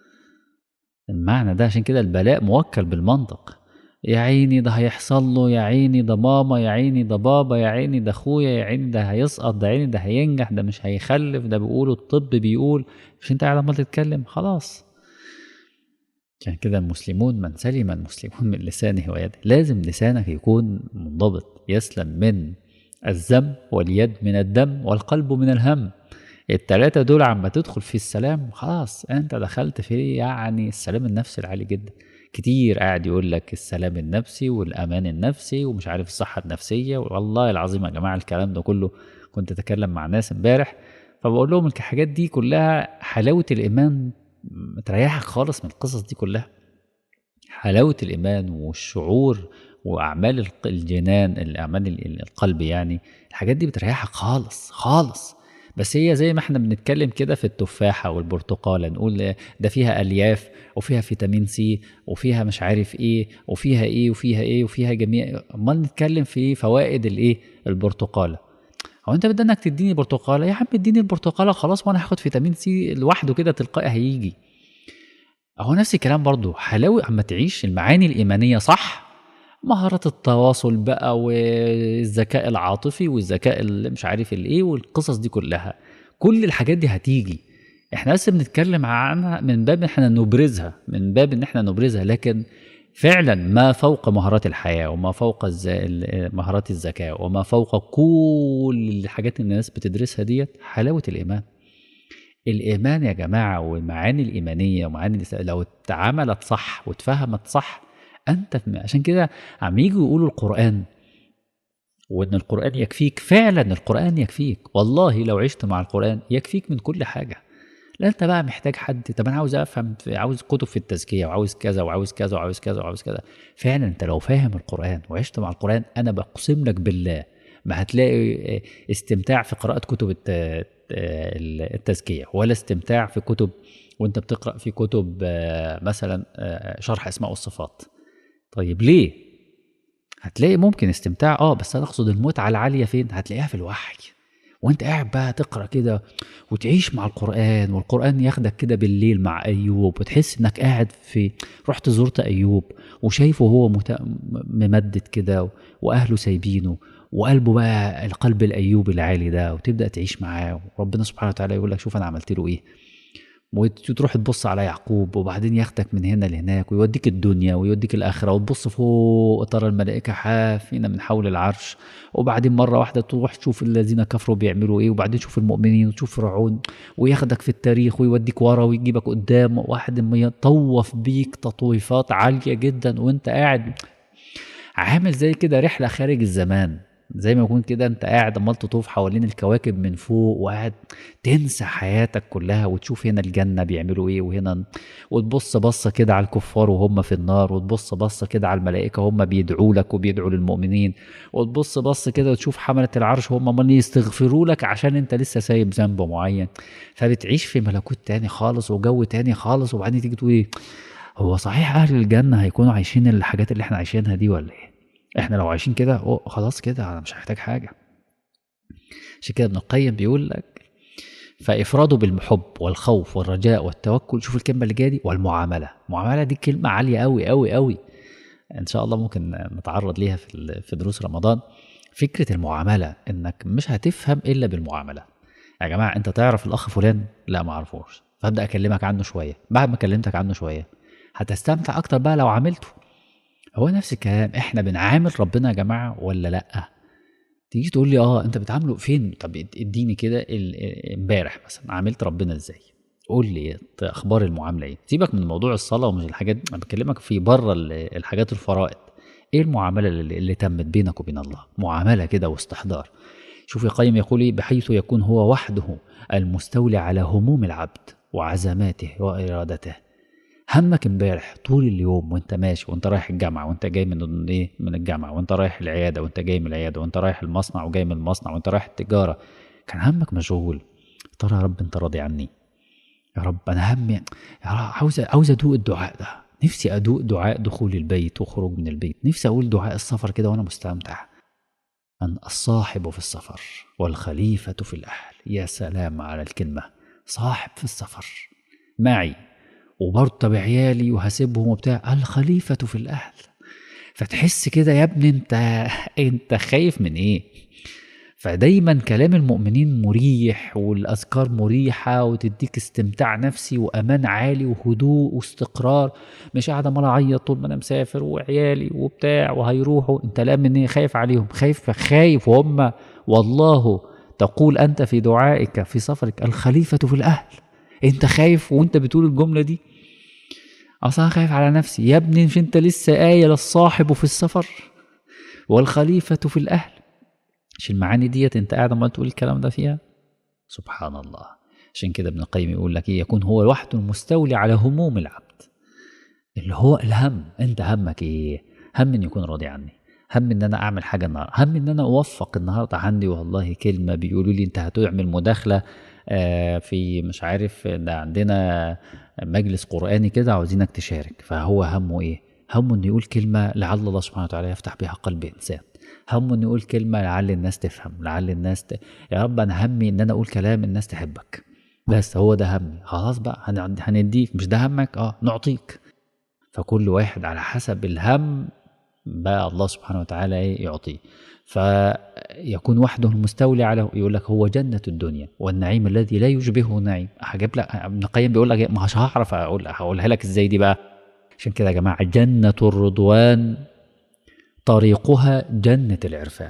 المعنى ده عشان كده البلاء موكل بالمنطق يا عيني ده هيحصل له يا عيني ده ماما يا عيني ده بابا يا عيني ده اخويا يا عيني ده هيسقط ده عيني ده هينجح ده مش هيخلف ده بيقولوا الطب بيقول مش انت قاعد عمال تتكلم خلاص عشان كده المسلمون من سلم المسلمون من لسانه ويده لازم لسانك يكون منضبط يسلم من الذنب واليد من الدم والقلب من الهم التلاتة دول عما تدخل في السلام خلاص انت دخلت في يعني السلام النفسي العالي جدا كتير قاعد يقول لك السلام النفسي والامان النفسي ومش عارف الصحه النفسيه والله العظيم يا جماعه الكلام ده كله كنت اتكلم مع ناس امبارح فبقول لهم الحاجات دي كلها حلاوه الايمان تريحك خالص من القصص دي كلها حلاوه الايمان والشعور واعمال الجنان الاعمال القلب يعني الحاجات دي بتريحك خالص خالص بس هي زي ما احنا بنتكلم كده في التفاحة والبرتقالة نقول ده فيها ألياف وفيها فيتامين سي وفيها مش عارف ايه وفيها ايه وفيها ايه وفيها جميع امال نتكلم في فوائد الايه البرتقالة هو انت بدك انك تديني برتقالة يا عم اديني البرتقالة خلاص وانا هاخد فيتامين سي لوحده كده تلقائي هيجي اهو نفس الكلام برضو حلاوة اما تعيش المعاني الإيمانية صح مهارات التواصل بقى والذكاء العاطفي والذكاء اللي مش عارف الايه والقصص دي كلها كل الحاجات دي هتيجي احنا بس بنتكلم عنها من باب ان احنا نبرزها من باب ان احنا نبرزها لكن فعلا ما فوق مهارات الحياه وما فوق مهارات الذكاء وما فوق كل الحاجات اللي الناس بتدرسها ديت حلاوه الايمان الايمان يا جماعه والمعاني الايمانيه ومعاني لو اتعملت صح واتفهمت صح انت عشان كده عم يجوا يقولوا القران وان القران يكفيك فعلا القران يكفيك والله لو عشت مع القران يكفيك من كل حاجه لا انت بقى محتاج حد طب انا عاوز افهم عاوز كتب في التزكيه وعاوز كذا وعاوز كذا وعاوز كذا وعاوز كذا فعلا انت لو فاهم القران وعشت مع القران انا بقسم لك بالله ما هتلاقي استمتاع في قراءه كتب التزكيه ولا استمتاع في كتب وانت بتقرا في كتب مثلا شرح اسماء والصفات طيب ليه هتلاقي ممكن استمتاع اه بس انا اقصد المتعه العاليه فين هتلاقيها في الوحي وانت قاعد بقى تقرا كده وتعيش مع القران والقران ياخدك كده بالليل مع ايوب وتحس انك قاعد في رحت زرت ايوب وشايفه هو مت... ممدد كده واهله سايبينه وقلبه بقى القلب الايوبي العالي ده وتبدا تعيش معاه وربنا سبحانه وتعالى يقول لك شوف انا عملت له ايه وتروح تبص على يعقوب وبعدين ياخدك من هنا لهناك ويوديك الدنيا ويوديك الآخرة وتبص فوق ترى الملائكة حافين من حول العرش وبعدين مرة واحدة تروح تشوف الذين كفروا بيعملوا إيه وبعدين تشوف المؤمنين وتشوف فرعون وياخدك في التاريخ ويوديك ورا ويجيبك قدام واحد يطوف بيك تطويفات عالية جدا وانت قاعد عامل زي كده رحلة خارج الزمان زي ما يكون كده انت قاعد عمال تطوف حوالين الكواكب من فوق وقاعد تنسى حياتك كلها وتشوف هنا الجنه بيعملوا ايه وهنا وتبص بصه كده على الكفار وهم في النار وتبص بصه كده على الملائكه هم بيدعوا لك وبيدعوا للمؤمنين وتبص بص كده وتشوف حمله العرش هم من يستغفروا لك عشان انت لسه سايب ذنب معين فبتعيش في ملكوت تاني خالص وجو تاني خالص وبعدين تيجي تقول ايه هو صحيح اهل الجنه هيكونوا عايشين الحاجات اللي احنا عايشينها دي ولا ايه احنا لو عايشين كده خلاص كده انا مش هحتاج حاجه عشان كده ابن القيم بيقول لك فافراده بالحب والخوف والرجاء والتوكل شوف الكلمه اللي جايه دي والمعامله المعامله دي كلمه عاليه قوي قوي قوي ان شاء الله ممكن نتعرض ليها في في دروس رمضان فكره المعامله انك مش هتفهم الا بالمعامله يا جماعه انت تعرف الاخ فلان لا ما اعرفوش فابدا اكلمك عنه شويه بعد ما كلمتك عنه شويه هتستمتع اكتر بقى لو عاملته هو نفس الكلام احنا بنعامل ربنا يا جماعه ولا لا تيجي تقول لي اه انت بتعامله فين طب اديني كده ال- امبارح مثلا عاملت ربنا ازاي قول لي اخبار المعامله ايه سيبك من موضوع الصلاه ومن الحاجات دي انا بكلمك في بره ال- الحاجات الفرائض ايه المعامله اللي, اللي تمت بينك وبين الله معامله كده واستحضار شوف يا قيم يقول إيه؟ بحيث يكون هو وحده المستولي على هموم العبد وعزماته وارادته همك امبارح طول اليوم وانت ماشي وانت رايح الجامعه وانت جاي من ايه من الجامعه وانت رايح العياده وانت جاي من العياده وانت رايح المصنع وجاي من المصنع وانت رايح التجاره كان همك مشغول يا ترى يا رب انت راضي عني يا رب انا همي يا رب عاوز عاوز ادوق الدعاء ده نفسي ادوق دعاء دخول البيت وخروج من البيت نفسي اقول دعاء السفر كده وانا مستمتع أن الصاحب في السفر والخليفة في الأهل يا سلام على الكلمة صاحب في السفر معي وبرضه بعيالي وهسيبهم وبتاع الخليفة في الأهل فتحس كده يا ابني انت انت خايف من ايه فدايما كلام المؤمنين مريح والاذكار مريحه وتديك استمتاع نفسي وامان عالي وهدوء واستقرار مش قاعد عمال اعيط طول ما انا مسافر وعيالي وبتاع وهيروحوا انت لا من ايه خايف عليهم خايف خايف وهم والله تقول انت في دعائك في سفرك الخليفه في الاهل انت خايف وانت بتقول الجمله دي اصلا خايف على نفسي يا ابني مش انت لسه قايل الصاحب في السفر والخليفه في الاهل مش المعاني ديت انت قاعد عمال تقول الكلام ده فيها سبحان الله عشان كده ابن القيم يقول لك ايه يكون هو لوحده المستولي على هموم العبد اللي هو الهم انت همك ايه هم ان يكون راضي عني هم ان انا اعمل حاجه النهارده هم ان انا اوفق النهارده عندي والله كلمه بيقولوا لي انت هتعمل مداخله آه في مش عارف ده عندنا مجلس قراني كده عاوزينك تشارك فهو همه ايه همه انه يقول كلمه لعل الله سبحانه وتعالى يفتح بها قلب انسان همه انه يقول كلمه لعل الناس تفهم لعل الناس ت... يا رب انا همي ان انا اقول كلام الناس تحبك بس هو ده همي خلاص بقى هن- هنديك مش ده همك اه نعطيك فكل واحد على حسب الهم بقى الله سبحانه وتعالى ايه يعطيه فيكون وحده المستولي على يقول لك هو جنة الدنيا والنعيم الذي لا يشبهه نعيم هجيب لك ابن القيم بيقول لك إيه؟ ما مش هعرف اقول هقولها لك ازاي دي بقى عشان كده يا جماعة جنة الرضوان طريقها جنة العرفان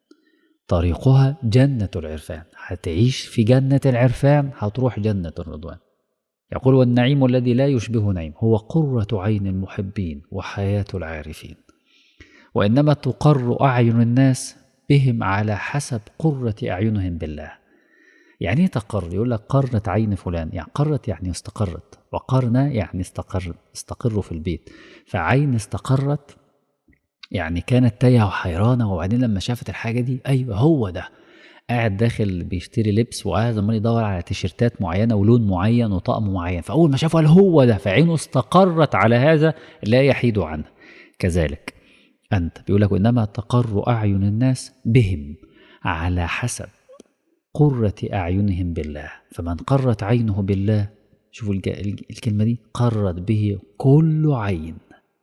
طريقها جنة العرفان هتعيش في جنة العرفان هتروح جنة الرضوان يقول والنعيم الذي لا يشبه نعيم هو قرة عين المحبين وحياة العارفين وإنما تقر أعين الناس بهم على حسب قرة أعينهم بالله يعني ايه تقر يقول لك قرت عين فلان يعني قرت يعني استقرت وقرنا يعني استقرت استقروا في البيت فعين استقرت يعني كانت تايهه وحيرانه وبعدين لما شافت الحاجه دي ايوه هو ده قاعد داخل بيشتري لبس وقاعد عمال يدور على تيشيرتات معينه ولون معين وطقم معين فاول ما شافه قال هو ده فعينه استقرت على هذا لا يحيد عنه كذلك انت بيقول لك انما تقر اعين الناس بهم على حسب قرة أعينهم بالله فمن قرت عينه بالله شوفوا الج- الج- الكلمة دي قرت به كل عين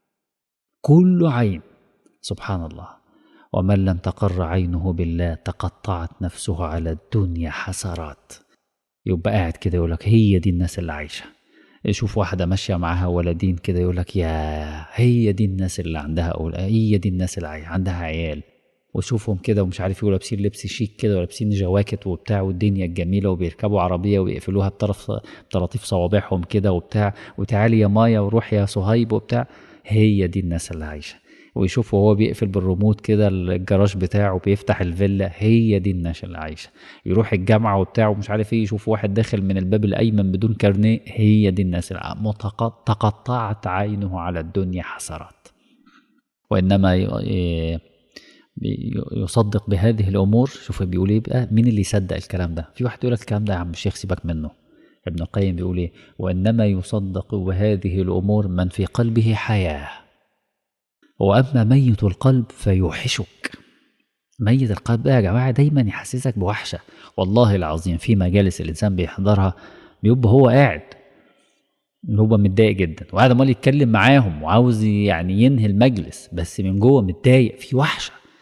كل عين سبحان الله ومن لم تقر عينه بالله تقطعت نفسه على الدنيا حسرات يبقى قاعد كده يقول لك هي دي الناس اللي عايشه يشوف واحده ماشيه معاها ولدين كده يقول لك يا هي دي الناس اللي عندها أول هي دي الناس اللي عاي- عندها عيال وشوفهم كده ومش عارف يقولوا لابسين لبس شيك كده ولابسين جواكت وبتاع والدنيا الجميله وبيركبوا عربيه ويقفلوها بطرف بطراطيف صوابعهم كده وبتاع وتعالي يا مايا وروح يا صهيب وبتاع هي دي الناس اللي عايشه ويشوف وهو بيقفل بالريموت كده الجراج بتاعه بيفتح الفيلا هي دي الناس اللي عايشه يروح الجامعه وبتاع ومش عارف ايه يشوف واحد داخل من الباب الايمن بدون كارنيه هي دي الناس اللي ع- متق- تقطعت عينه على الدنيا حسرات وانما ي- ي- بي- يصدق بهذه الامور شوف بيقول ايه بقى مين اللي يصدق الكلام ده في واحد يقول لك الكلام ده يا عم الشيخ سيبك منه ابن القيم بيقول ايه وانما يصدق بهذه الامور من في قلبه حياه واما ميت القلب فيوحشك ميت القلب ده يا جماعه دايما يحسسك بوحشه والله العظيم في مجالس الانسان بيحضرها بيبقى هو قاعد هو متضايق جدا وقاعد عمال يتكلم معاهم وعاوز يعني ينهي المجلس بس من جوه متضايق في وحشه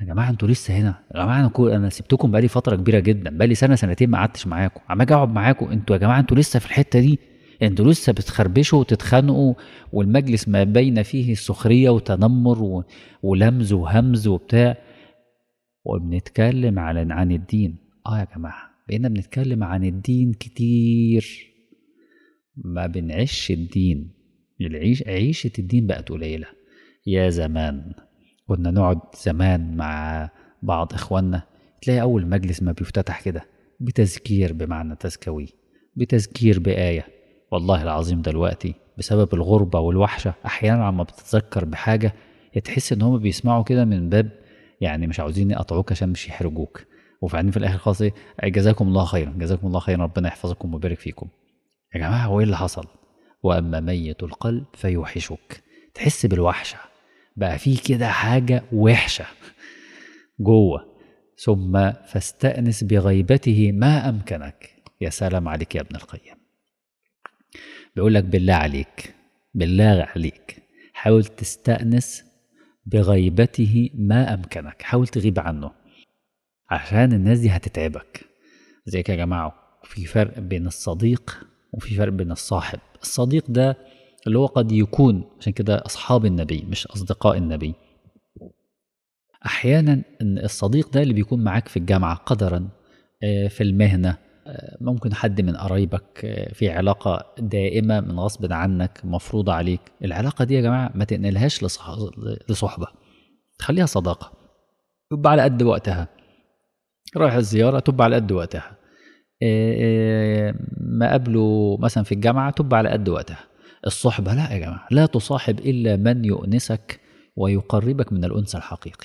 يا جماعه انتوا لسه هنا يا جماعه انا كو- انا سبتكم بقالي فتره كبيره جدا بقالي سنه سنتين ما قعدتش معاكم عم اجي اقعد معاكم انتوا يا جماعه انتوا لسه في الحته دي انتوا لسه بتخربشوا وتتخانقوا والمجلس ما بين فيه سخريه وتنمر و... ولمز وهمز وبتاع وبنتكلم على عن الدين اه يا جماعه بقينا بنتكلم عن الدين كتير ما بنعيش الدين العيش عيشة الدين بقت قليلة يا زمان كنا نقعد زمان مع بعض إخواننا تلاقي أول مجلس ما بيفتتح كده بتذكير بمعنى تزكوي بتذكير بآية والله العظيم دلوقتي بسبب الغربة والوحشة أحيانا عما بتتذكر بحاجة تحس إن هم بيسمعوا كده من باب يعني مش عاوزين يقطعوك عشان مش يحرجوك وبعدين في الآخر خالص إيه جزاكم الله خيرا جزاكم الله خيرا ربنا يحفظكم ويبارك فيكم يا جماعة هو إيه اللي حصل؟ وأما ميت القلب فيوحشك تحس بالوحشة بقى في كده حاجة وحشة جوه ثم فاستأنس بغيبته ما أمكنك يا سلام عليك يا ابن القيم بيقول لك بالله عليك بالله عليك حاول تستأنس بغيبته ما أمكنك حاول تغيب عنه عشان الناس دي هتتعبك زيك يا جماعة في فرق بين الصديق وفي فرق بين الصاحب الصديق ده اللي هو قد يكون عشان كده أصحاب النبي مش أصدقاء النبي أحيانا إن الصديق ده اللي بيكون معاك في الجامعة قدرا آه، في المهنة آه، ممكن حد من قرايبك آه، في علاقة دائمة من غصب عنك مفروضة عليك العلاقة دي يا جماعة ما تنقلهاش لصح- لصحبة خليها صداقة تبقى على قد وقتها رايح الزيارة تبقى على قد وقتها آه، آه، ما قابله مثلا في الجامعة تبقى على قد وقتها الصحبة لا يا جماعة لا تصاحب إلا من يؤنسك ويقربك من الأنس الحقيقي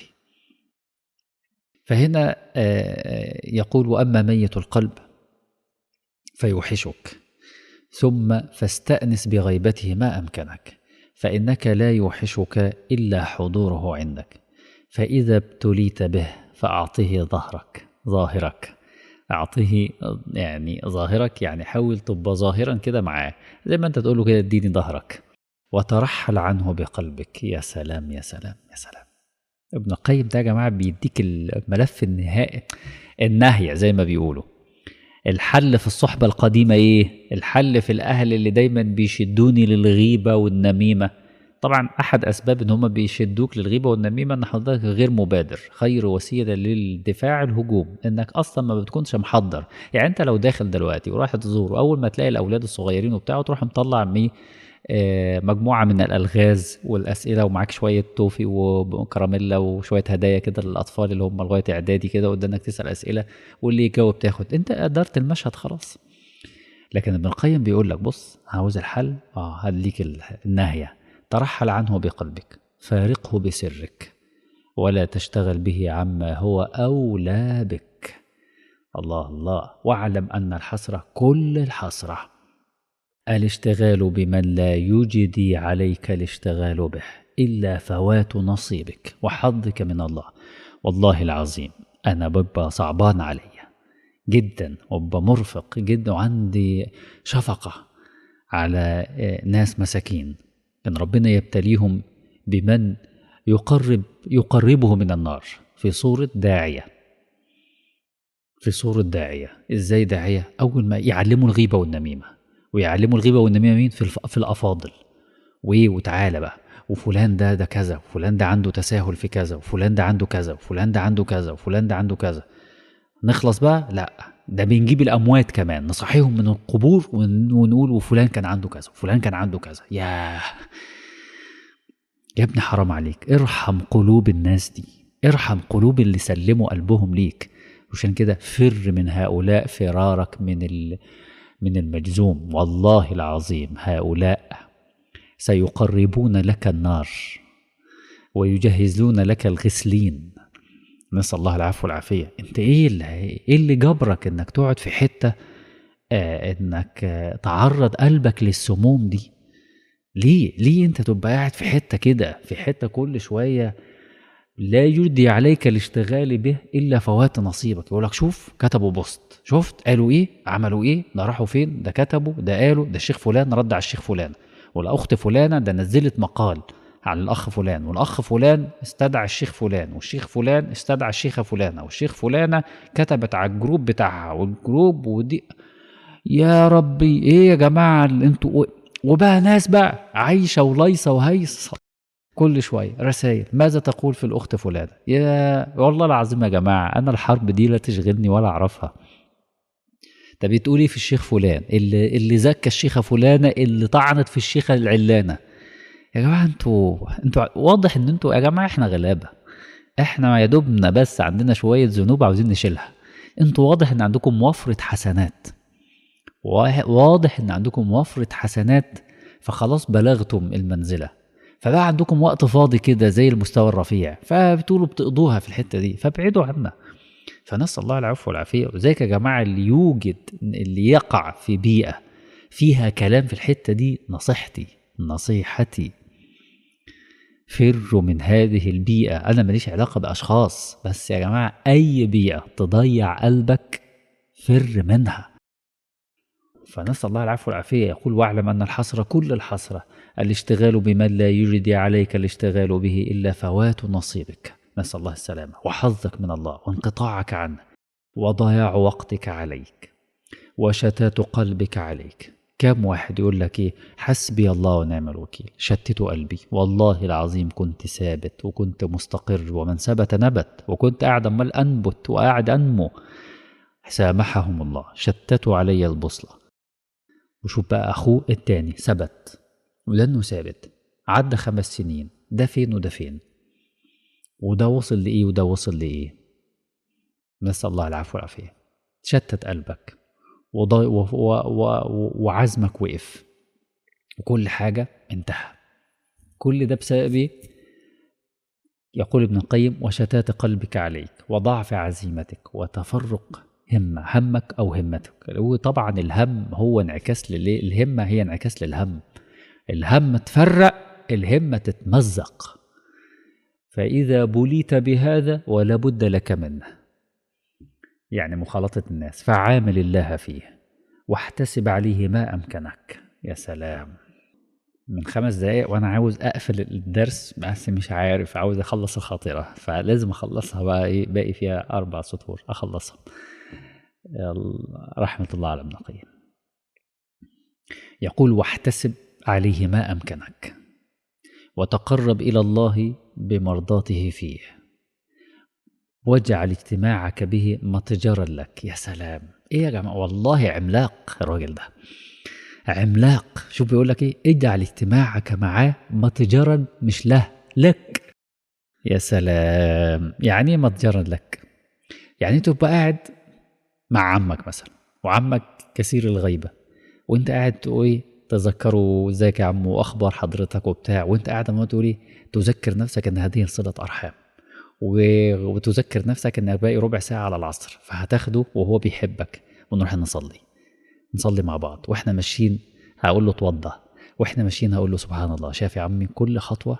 فهنا آه، يقول وأما ميت القلب فيوحشك ثم فاستأنس بغيبته ما أمكنك فإنك لا يوحشك إلا حضوره عندك فإذا ابتليت به فأعطه ظهرك ظاهرك أعطه يعني ظاهرك يعني حاول تبقى ظاهرا كده معاه زي ما أنت تقول له كده اديني ظهرك وترحل عنه بقلبك يا سلام يا سلام يا سلام ابن القيم ده يا جماعة بيديك الملف النهائي النهية زي ما بيقولوا الحل في الصحبة القديمة ايه الحل في الاهل اللي دايما بيشدوني للغيبة والنميمة طبعا احد اسباب ان هم بيشدوك للغيبة والنميمة ان حضرتك غير مبادر خير وسيلة للدفاع الهجوم انك اصلا ما بتكونش محضر يعني انت لو داخل دلوقتي ورايح تزور اول ما تلاقي الاولاد الصغيرين وبتاع تروح مطلع مي آه، مجموعة من الألغاز والأسئلة ومعاك شوية توفي وكراميلا وشوية هدايا كده للأطفال اللي هم لغاية إعدادي كده قدامك تسأل أسئلة واللي يجاوب تاخد أنت قدرت المشهد خلاص لكن ابن القيم بيقول لك بص عاوز الحل اه هديك ال- النهية ترحل عنه بقلبك فارقه بسرك ولا تشتغل به عما هو أولى بك الله الله واعلم أن الحسرة كل الحسرة الاشتغال بمن لا يجدي عليك الاشتغال به إلا فوات نصيبك وحظك من الله والله العظيم أنا ببقى صعبان عليا جدا وببقى مرفق جدا وعندي شفقة على آه، ناس مساكين كان ربنا يبتليهم بمن يقرب يقربه من النار في صورة داعية في صورة داعية ازاي داعية أول ما يعلموا الغيبة والنميمة ويعلموا الغيبة والنميمة مين في, الف... في الأفاضل وإيه وتعالى بقى وفلان ده ده كذا وفلان ده عنده تساهل في كذا وفلان ده عنده كذا وفلان ده عنده كذا وفلان ده عنده كذا نخلص بقى لا ده بنجيب الأموات كمان نصحيهم من القبور ون- ونقول وفلان كان عنده كذا وفلان كان عنده كذا ياه يا ابني حرام عليك ارحم قلوب الناس دي ارحم قلوب اللي سلموا قلبهم ليك عشان كده فر من هؤلاء فرارك من ال... من المجزوم والله العظيم هؤلاء سيقربون لك النار ويجهزون لك الغسلين نسأل الله العفو والعافية انت ايه اللي ايه اللي جبرك انك تقعد في حتة آه انك آه تعرض قلبك للسموم دي ليه ليه انت تبقى قاعد في حتة كده في حتة كل شوية لا يرضي عليك الاشتغال به الا فوات نصيبك يقول لك شوف كتبوا بوست شفت قالوا ايه عملوا ايه ده راحوا فين ده كتبوا ده قالوا ده الشيخ فلان رد على الشيخ فلان والاخت فلانه ده نزلت مقال على الأخ فلان والأخ فلان استدعى الشيخ فلان والشيخ فلان استدعى الشيخة فلانة والشيخ فلانة كتبت على الجروب بتاعها والجروب ودي يا ربي ايه يا جماعة اللي انتوا وبقى ناس بقى عايشة وليصة وهيصة كل شوية رسائل ماذا تقول في الأخت فلانة يا والله العظيم يا جماعة أنا الحرب دي لا تشغلني ولا أعرفها طب بتقولي في الشيخ فلان اللي اللي زكى الشيخة فلانة اللي طعنت في الشيخة العلانة يا جماعة انتوا انتوا واضح ان انتوا يا جماعة احنا غلابة احنا يا دوبنا بس عندنا شوية ذنوب عاوزين نشيلها انتوا واضح ان عندكم وفرة حسنات واضح ان عندكم وفرة حسنات فخلاص بلغتم المنزلة فبقى عندكم وقت فاضي كده زي المستوى الرفيع فبتقولوا بتقضوها في الحتة دي فابعدوا عنا فنسأل الله العفو والعافية وذلك يا جماعة اللي يوجد اللي يقع في بيئة فيها كلام في الحتة دي نصيحتي نصيحتي فروا من هذه البيئة أنا ماليش علاقة بأشخاص بس يا جماعة أي بيئة تضيع قلبك فر منها فنسأل الله العفو والعافية يقول واعلم أن الحسرة كل الحسرة الاشتغال بمن لا يجدي عليك الاشتغال به إلا فوات نصيبك نسأل الله السلامة وحظك من الله وانقطاعك عنه وضياع وقتك عليك وشتات قلبك عليك كم واحد يقول لك ايه حسبي الله ونعم الوكيل شتتوا قلبي والله العظيم كنت ثابت وكنت مستقر ومن ثبت نبت وكنت قاعد امال انبت وقاعد انمو سامحهم الله شتتوا علي البوصله وشوف بقى اخوه التاني ثبت ولانه ثابت عدى خمس سنين ده فين وده فين وده وصل لايه وده وصل لايه نسال الله العفو والعافيه شتت قلبك وضي و و و وعزمك وقف وكل حاجه انتهى كل ده بسبب ايه يقول ابن القيم وشتات قلبك عليك وضعف عزيمتك وتفرق همة همك أو همتك وطبعا الهم هو انعكاس لليه الهمة هي انعكاس للهم الهم تفرق الهمة تتمزق فإذا بليت بهذا ولا بد لك منه يعني مخالطة الناس فعامل الله فيه واحتسب عليه ما أمكنك يا سلام من خمس دقايق وأنا عاوز أقفل الدرس بس مش عارف عاوز أخلص الخاطرة فلازم أخلصها بقى إيه باقي فيها أربع سطور أخلصها رحمة الله على ابن القيم يقول واحتسب عليه ما أمكنك وتقرب إلى الله بمرضاته فيه واجعل اجتماعك به متجرا لك يا سلام ايه يا جماعه والله عملاق الراجل ده عملاق شوف بيقول لك ايه اجعل اجتماعك معاه متجرا مش له لك يا سلام يعني ايه متجرا لك يعني انت تبقى قاعد مع عمك مثلا وعمك كثير الغيبه وانت قاعد تقول ايه تذكروا ازيك يا عم واخبار حضرتك وبتاع وانت قاعد ما تقول ايه تذكر نفسك ان هذه صله ارحام وتذكر نفسك انك باقي ربع ساعه على العصر فهتاخده وهو بيحبك ونروح نصلي نصلي مع بعض واحنا ماشيين هقول له اتوضى واحنا ماشيين هقول له سبحان الله شايف يا عمي كل خطوه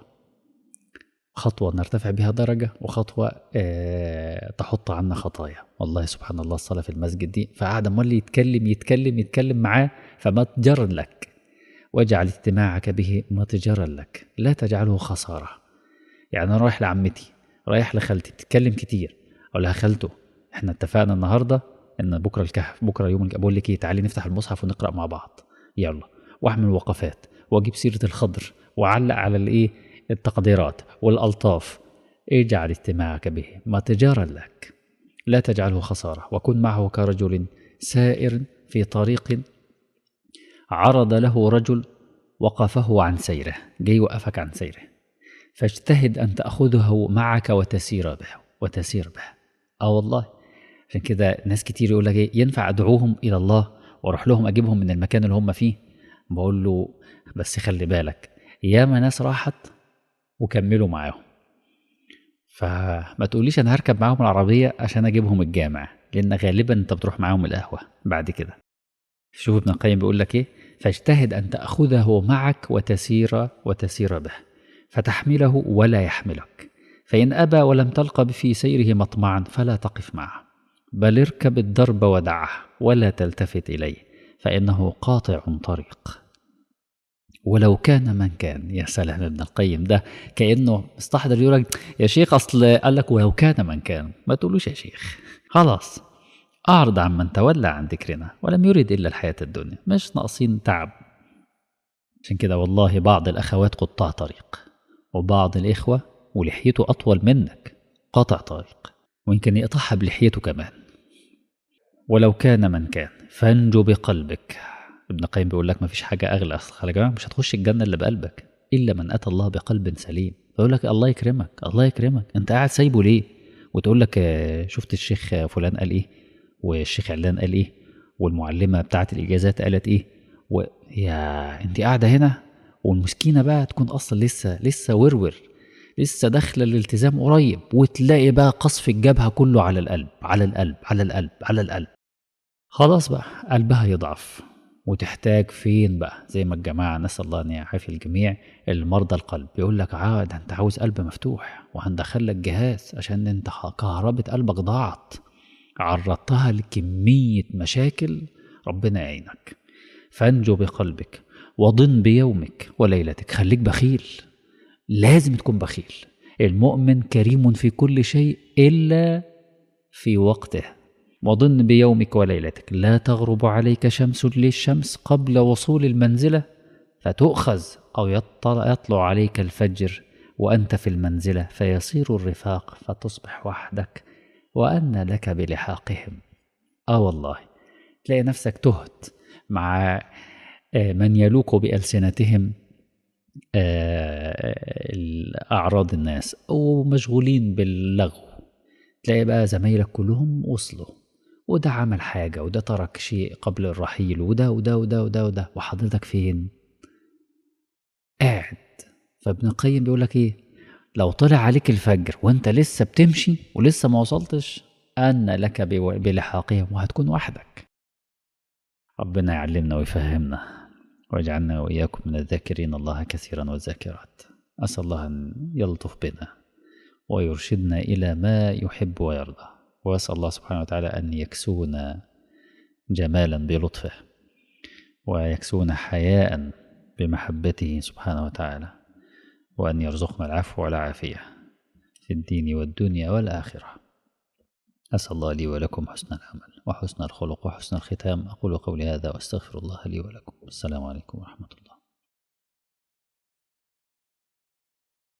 خطوة نرتفع بها درجة وخطوة آه تحط عنا خطايا والله سبحان الله الصلاة في المسجد دي فقعد امال يتكلم يتكلم يتكلم معاه فمتجرا لك واجعل اجتماعك به متجرا لك لا تجعله خسارة يعني أنا رايح لعمتي رايح لخالتي بتتكلم كتير اقول لها خالته احنا اتفقنا النهارده ان بكره الكهف بكره يوم بقول لك ايه تعالي نفتح المصحف ونقرا مع بعض يلا واعمل وقفات واجيب سيره الخضر واعلق على الايه التقديرات والالطاف اجعل اجتماعك به متجارا لك لا تجعله خساره وكن معه كرجل سائر في طريق عرض له رجل وقفه عن سيره جاي وقفك عن سيره فاجتهد أن تأخذه معك وتسير به وتسير به آه والله عشان كده ناس كتير يقول لك إيه ينفع أدعوهم إلى الله وأروح لهم أجيبهم من المكان اللي هم فيه بقول له بس خلي بالك ياما ناس راحت وكملوا معاهم فما تقوليش أنا هركب معاهم العربية عشان أجيبهم الجامع لأن غالبا أنت بتروح معاهم القهوة بعد كده شوف ابن القيم بيقول لك إيه فاجتهد أن تأخذه معك وتسير وتسير به فتحمله ولا يحملك فإن أبى ولم تلق في سيره مطمعا فلا تقف معه بل اركب الدرب ودعه ولا تلتفت إليه فإنه قاطع طريق ولو كان من كان يا سلام ابن القيم ده كأنه مستحضر يقول لك يا شيخ أصل قال لك ولو كان من كان ما تقولوش يا شيخ خلاص أعرض عن من تولى عن ذكرنا ولم يرد إلا الحياة الدنيا مش ناقصين تعب عشان كده والله بعض الأخوات قطاع طريق وبعض الإخوة ولحيته أطول منك قاطع طريق ويمكن يقطعها بلحيته كمان ولو كان من كان فانجو بقلبك ابن القيم بيقول لك مفيش حاجة أغلى أصل يا جماعة مش هتخش الجنة إلا بقلبك إلا من أتى الله بقلب سليم فيقول لك الله يكرمك الله يكرمك أنت قاعد سايبه ليه وتقول لك آه، شفت الشيخ فلان قال إيه والشيخ علان قال إيه والمعلمة بتاعة الإجازات قالت إيه ويا أنت قاعدة هنا والمسكينة بقى تكون أصلا لسه لسه ورور لسه داخلة الالتزام قريب وتلاقي بقى قصف الجبهة كله على القلب على القلب على القلب على القلب خلاص بقى قلبها يضعف وتحتاج فين بقى زي ما الجماعة نسأل الله أن يعافي الجميع المرضى القلب يقول لك عاد أنت عاوز قلب مفتوح وهندخل لك جهاز عشان أنت كهربة قلبك ضاعت عرضتها لكمية مشاكل ربنا يعينك فانجو بقلبك وضن بيومك وليلتك خليك بخيل لازم تكون بخيل المؤمن كريم في كل شيء إلا في وقته وضن بيومك وليلتك لا تغرب عليك شمس للشمس قبل وصول المنزلة فتؤخذ أو يطلع, يطلع عليك الفجر وأنت في المنزلة فيصير الرفاق فتصبح وحدك وأن لك بلحاقهم آه والله تلاقي نفسك تهت مع آه، من يلوق بألسنتهم آه، أعراض الناس ومشغولين باللغو تلاقي بقى زمايلك كلهم وصلوا وده عمل حاجة وده ترك شيء قبل الرحيل وده وده وده وده وده وحضرتك فين؟ قاعد فابن القيم بيقول لك ايه؟ لو طلع عليك الفجر وانت لسه بتمشي ولسه ما وصلتش أن لك بو- بلحاقهم وهتكون وحدك ربنا يعلمنا ويفهمنا واجعلنا وإياكم من الذاكرين الله كثيرا والذاكرات أسأل الله أن يلطف بنا ويرشدنا إلى ما يحب ويرضى وأسأل الله سبحانه وتعالى أن يكسونا جمالا بلطفه ويكسونا حياء بمحبته سبحانه وتعالى وأن يرزقنا العفو والعافية في الدين والدنيا والآخرة أسأل الله لي ولكم حسن العمل وحسن الخلق وحسن الختام أقول قولي هذا وأستغفر الله لي ولكم السلام عليكم ورحمة الله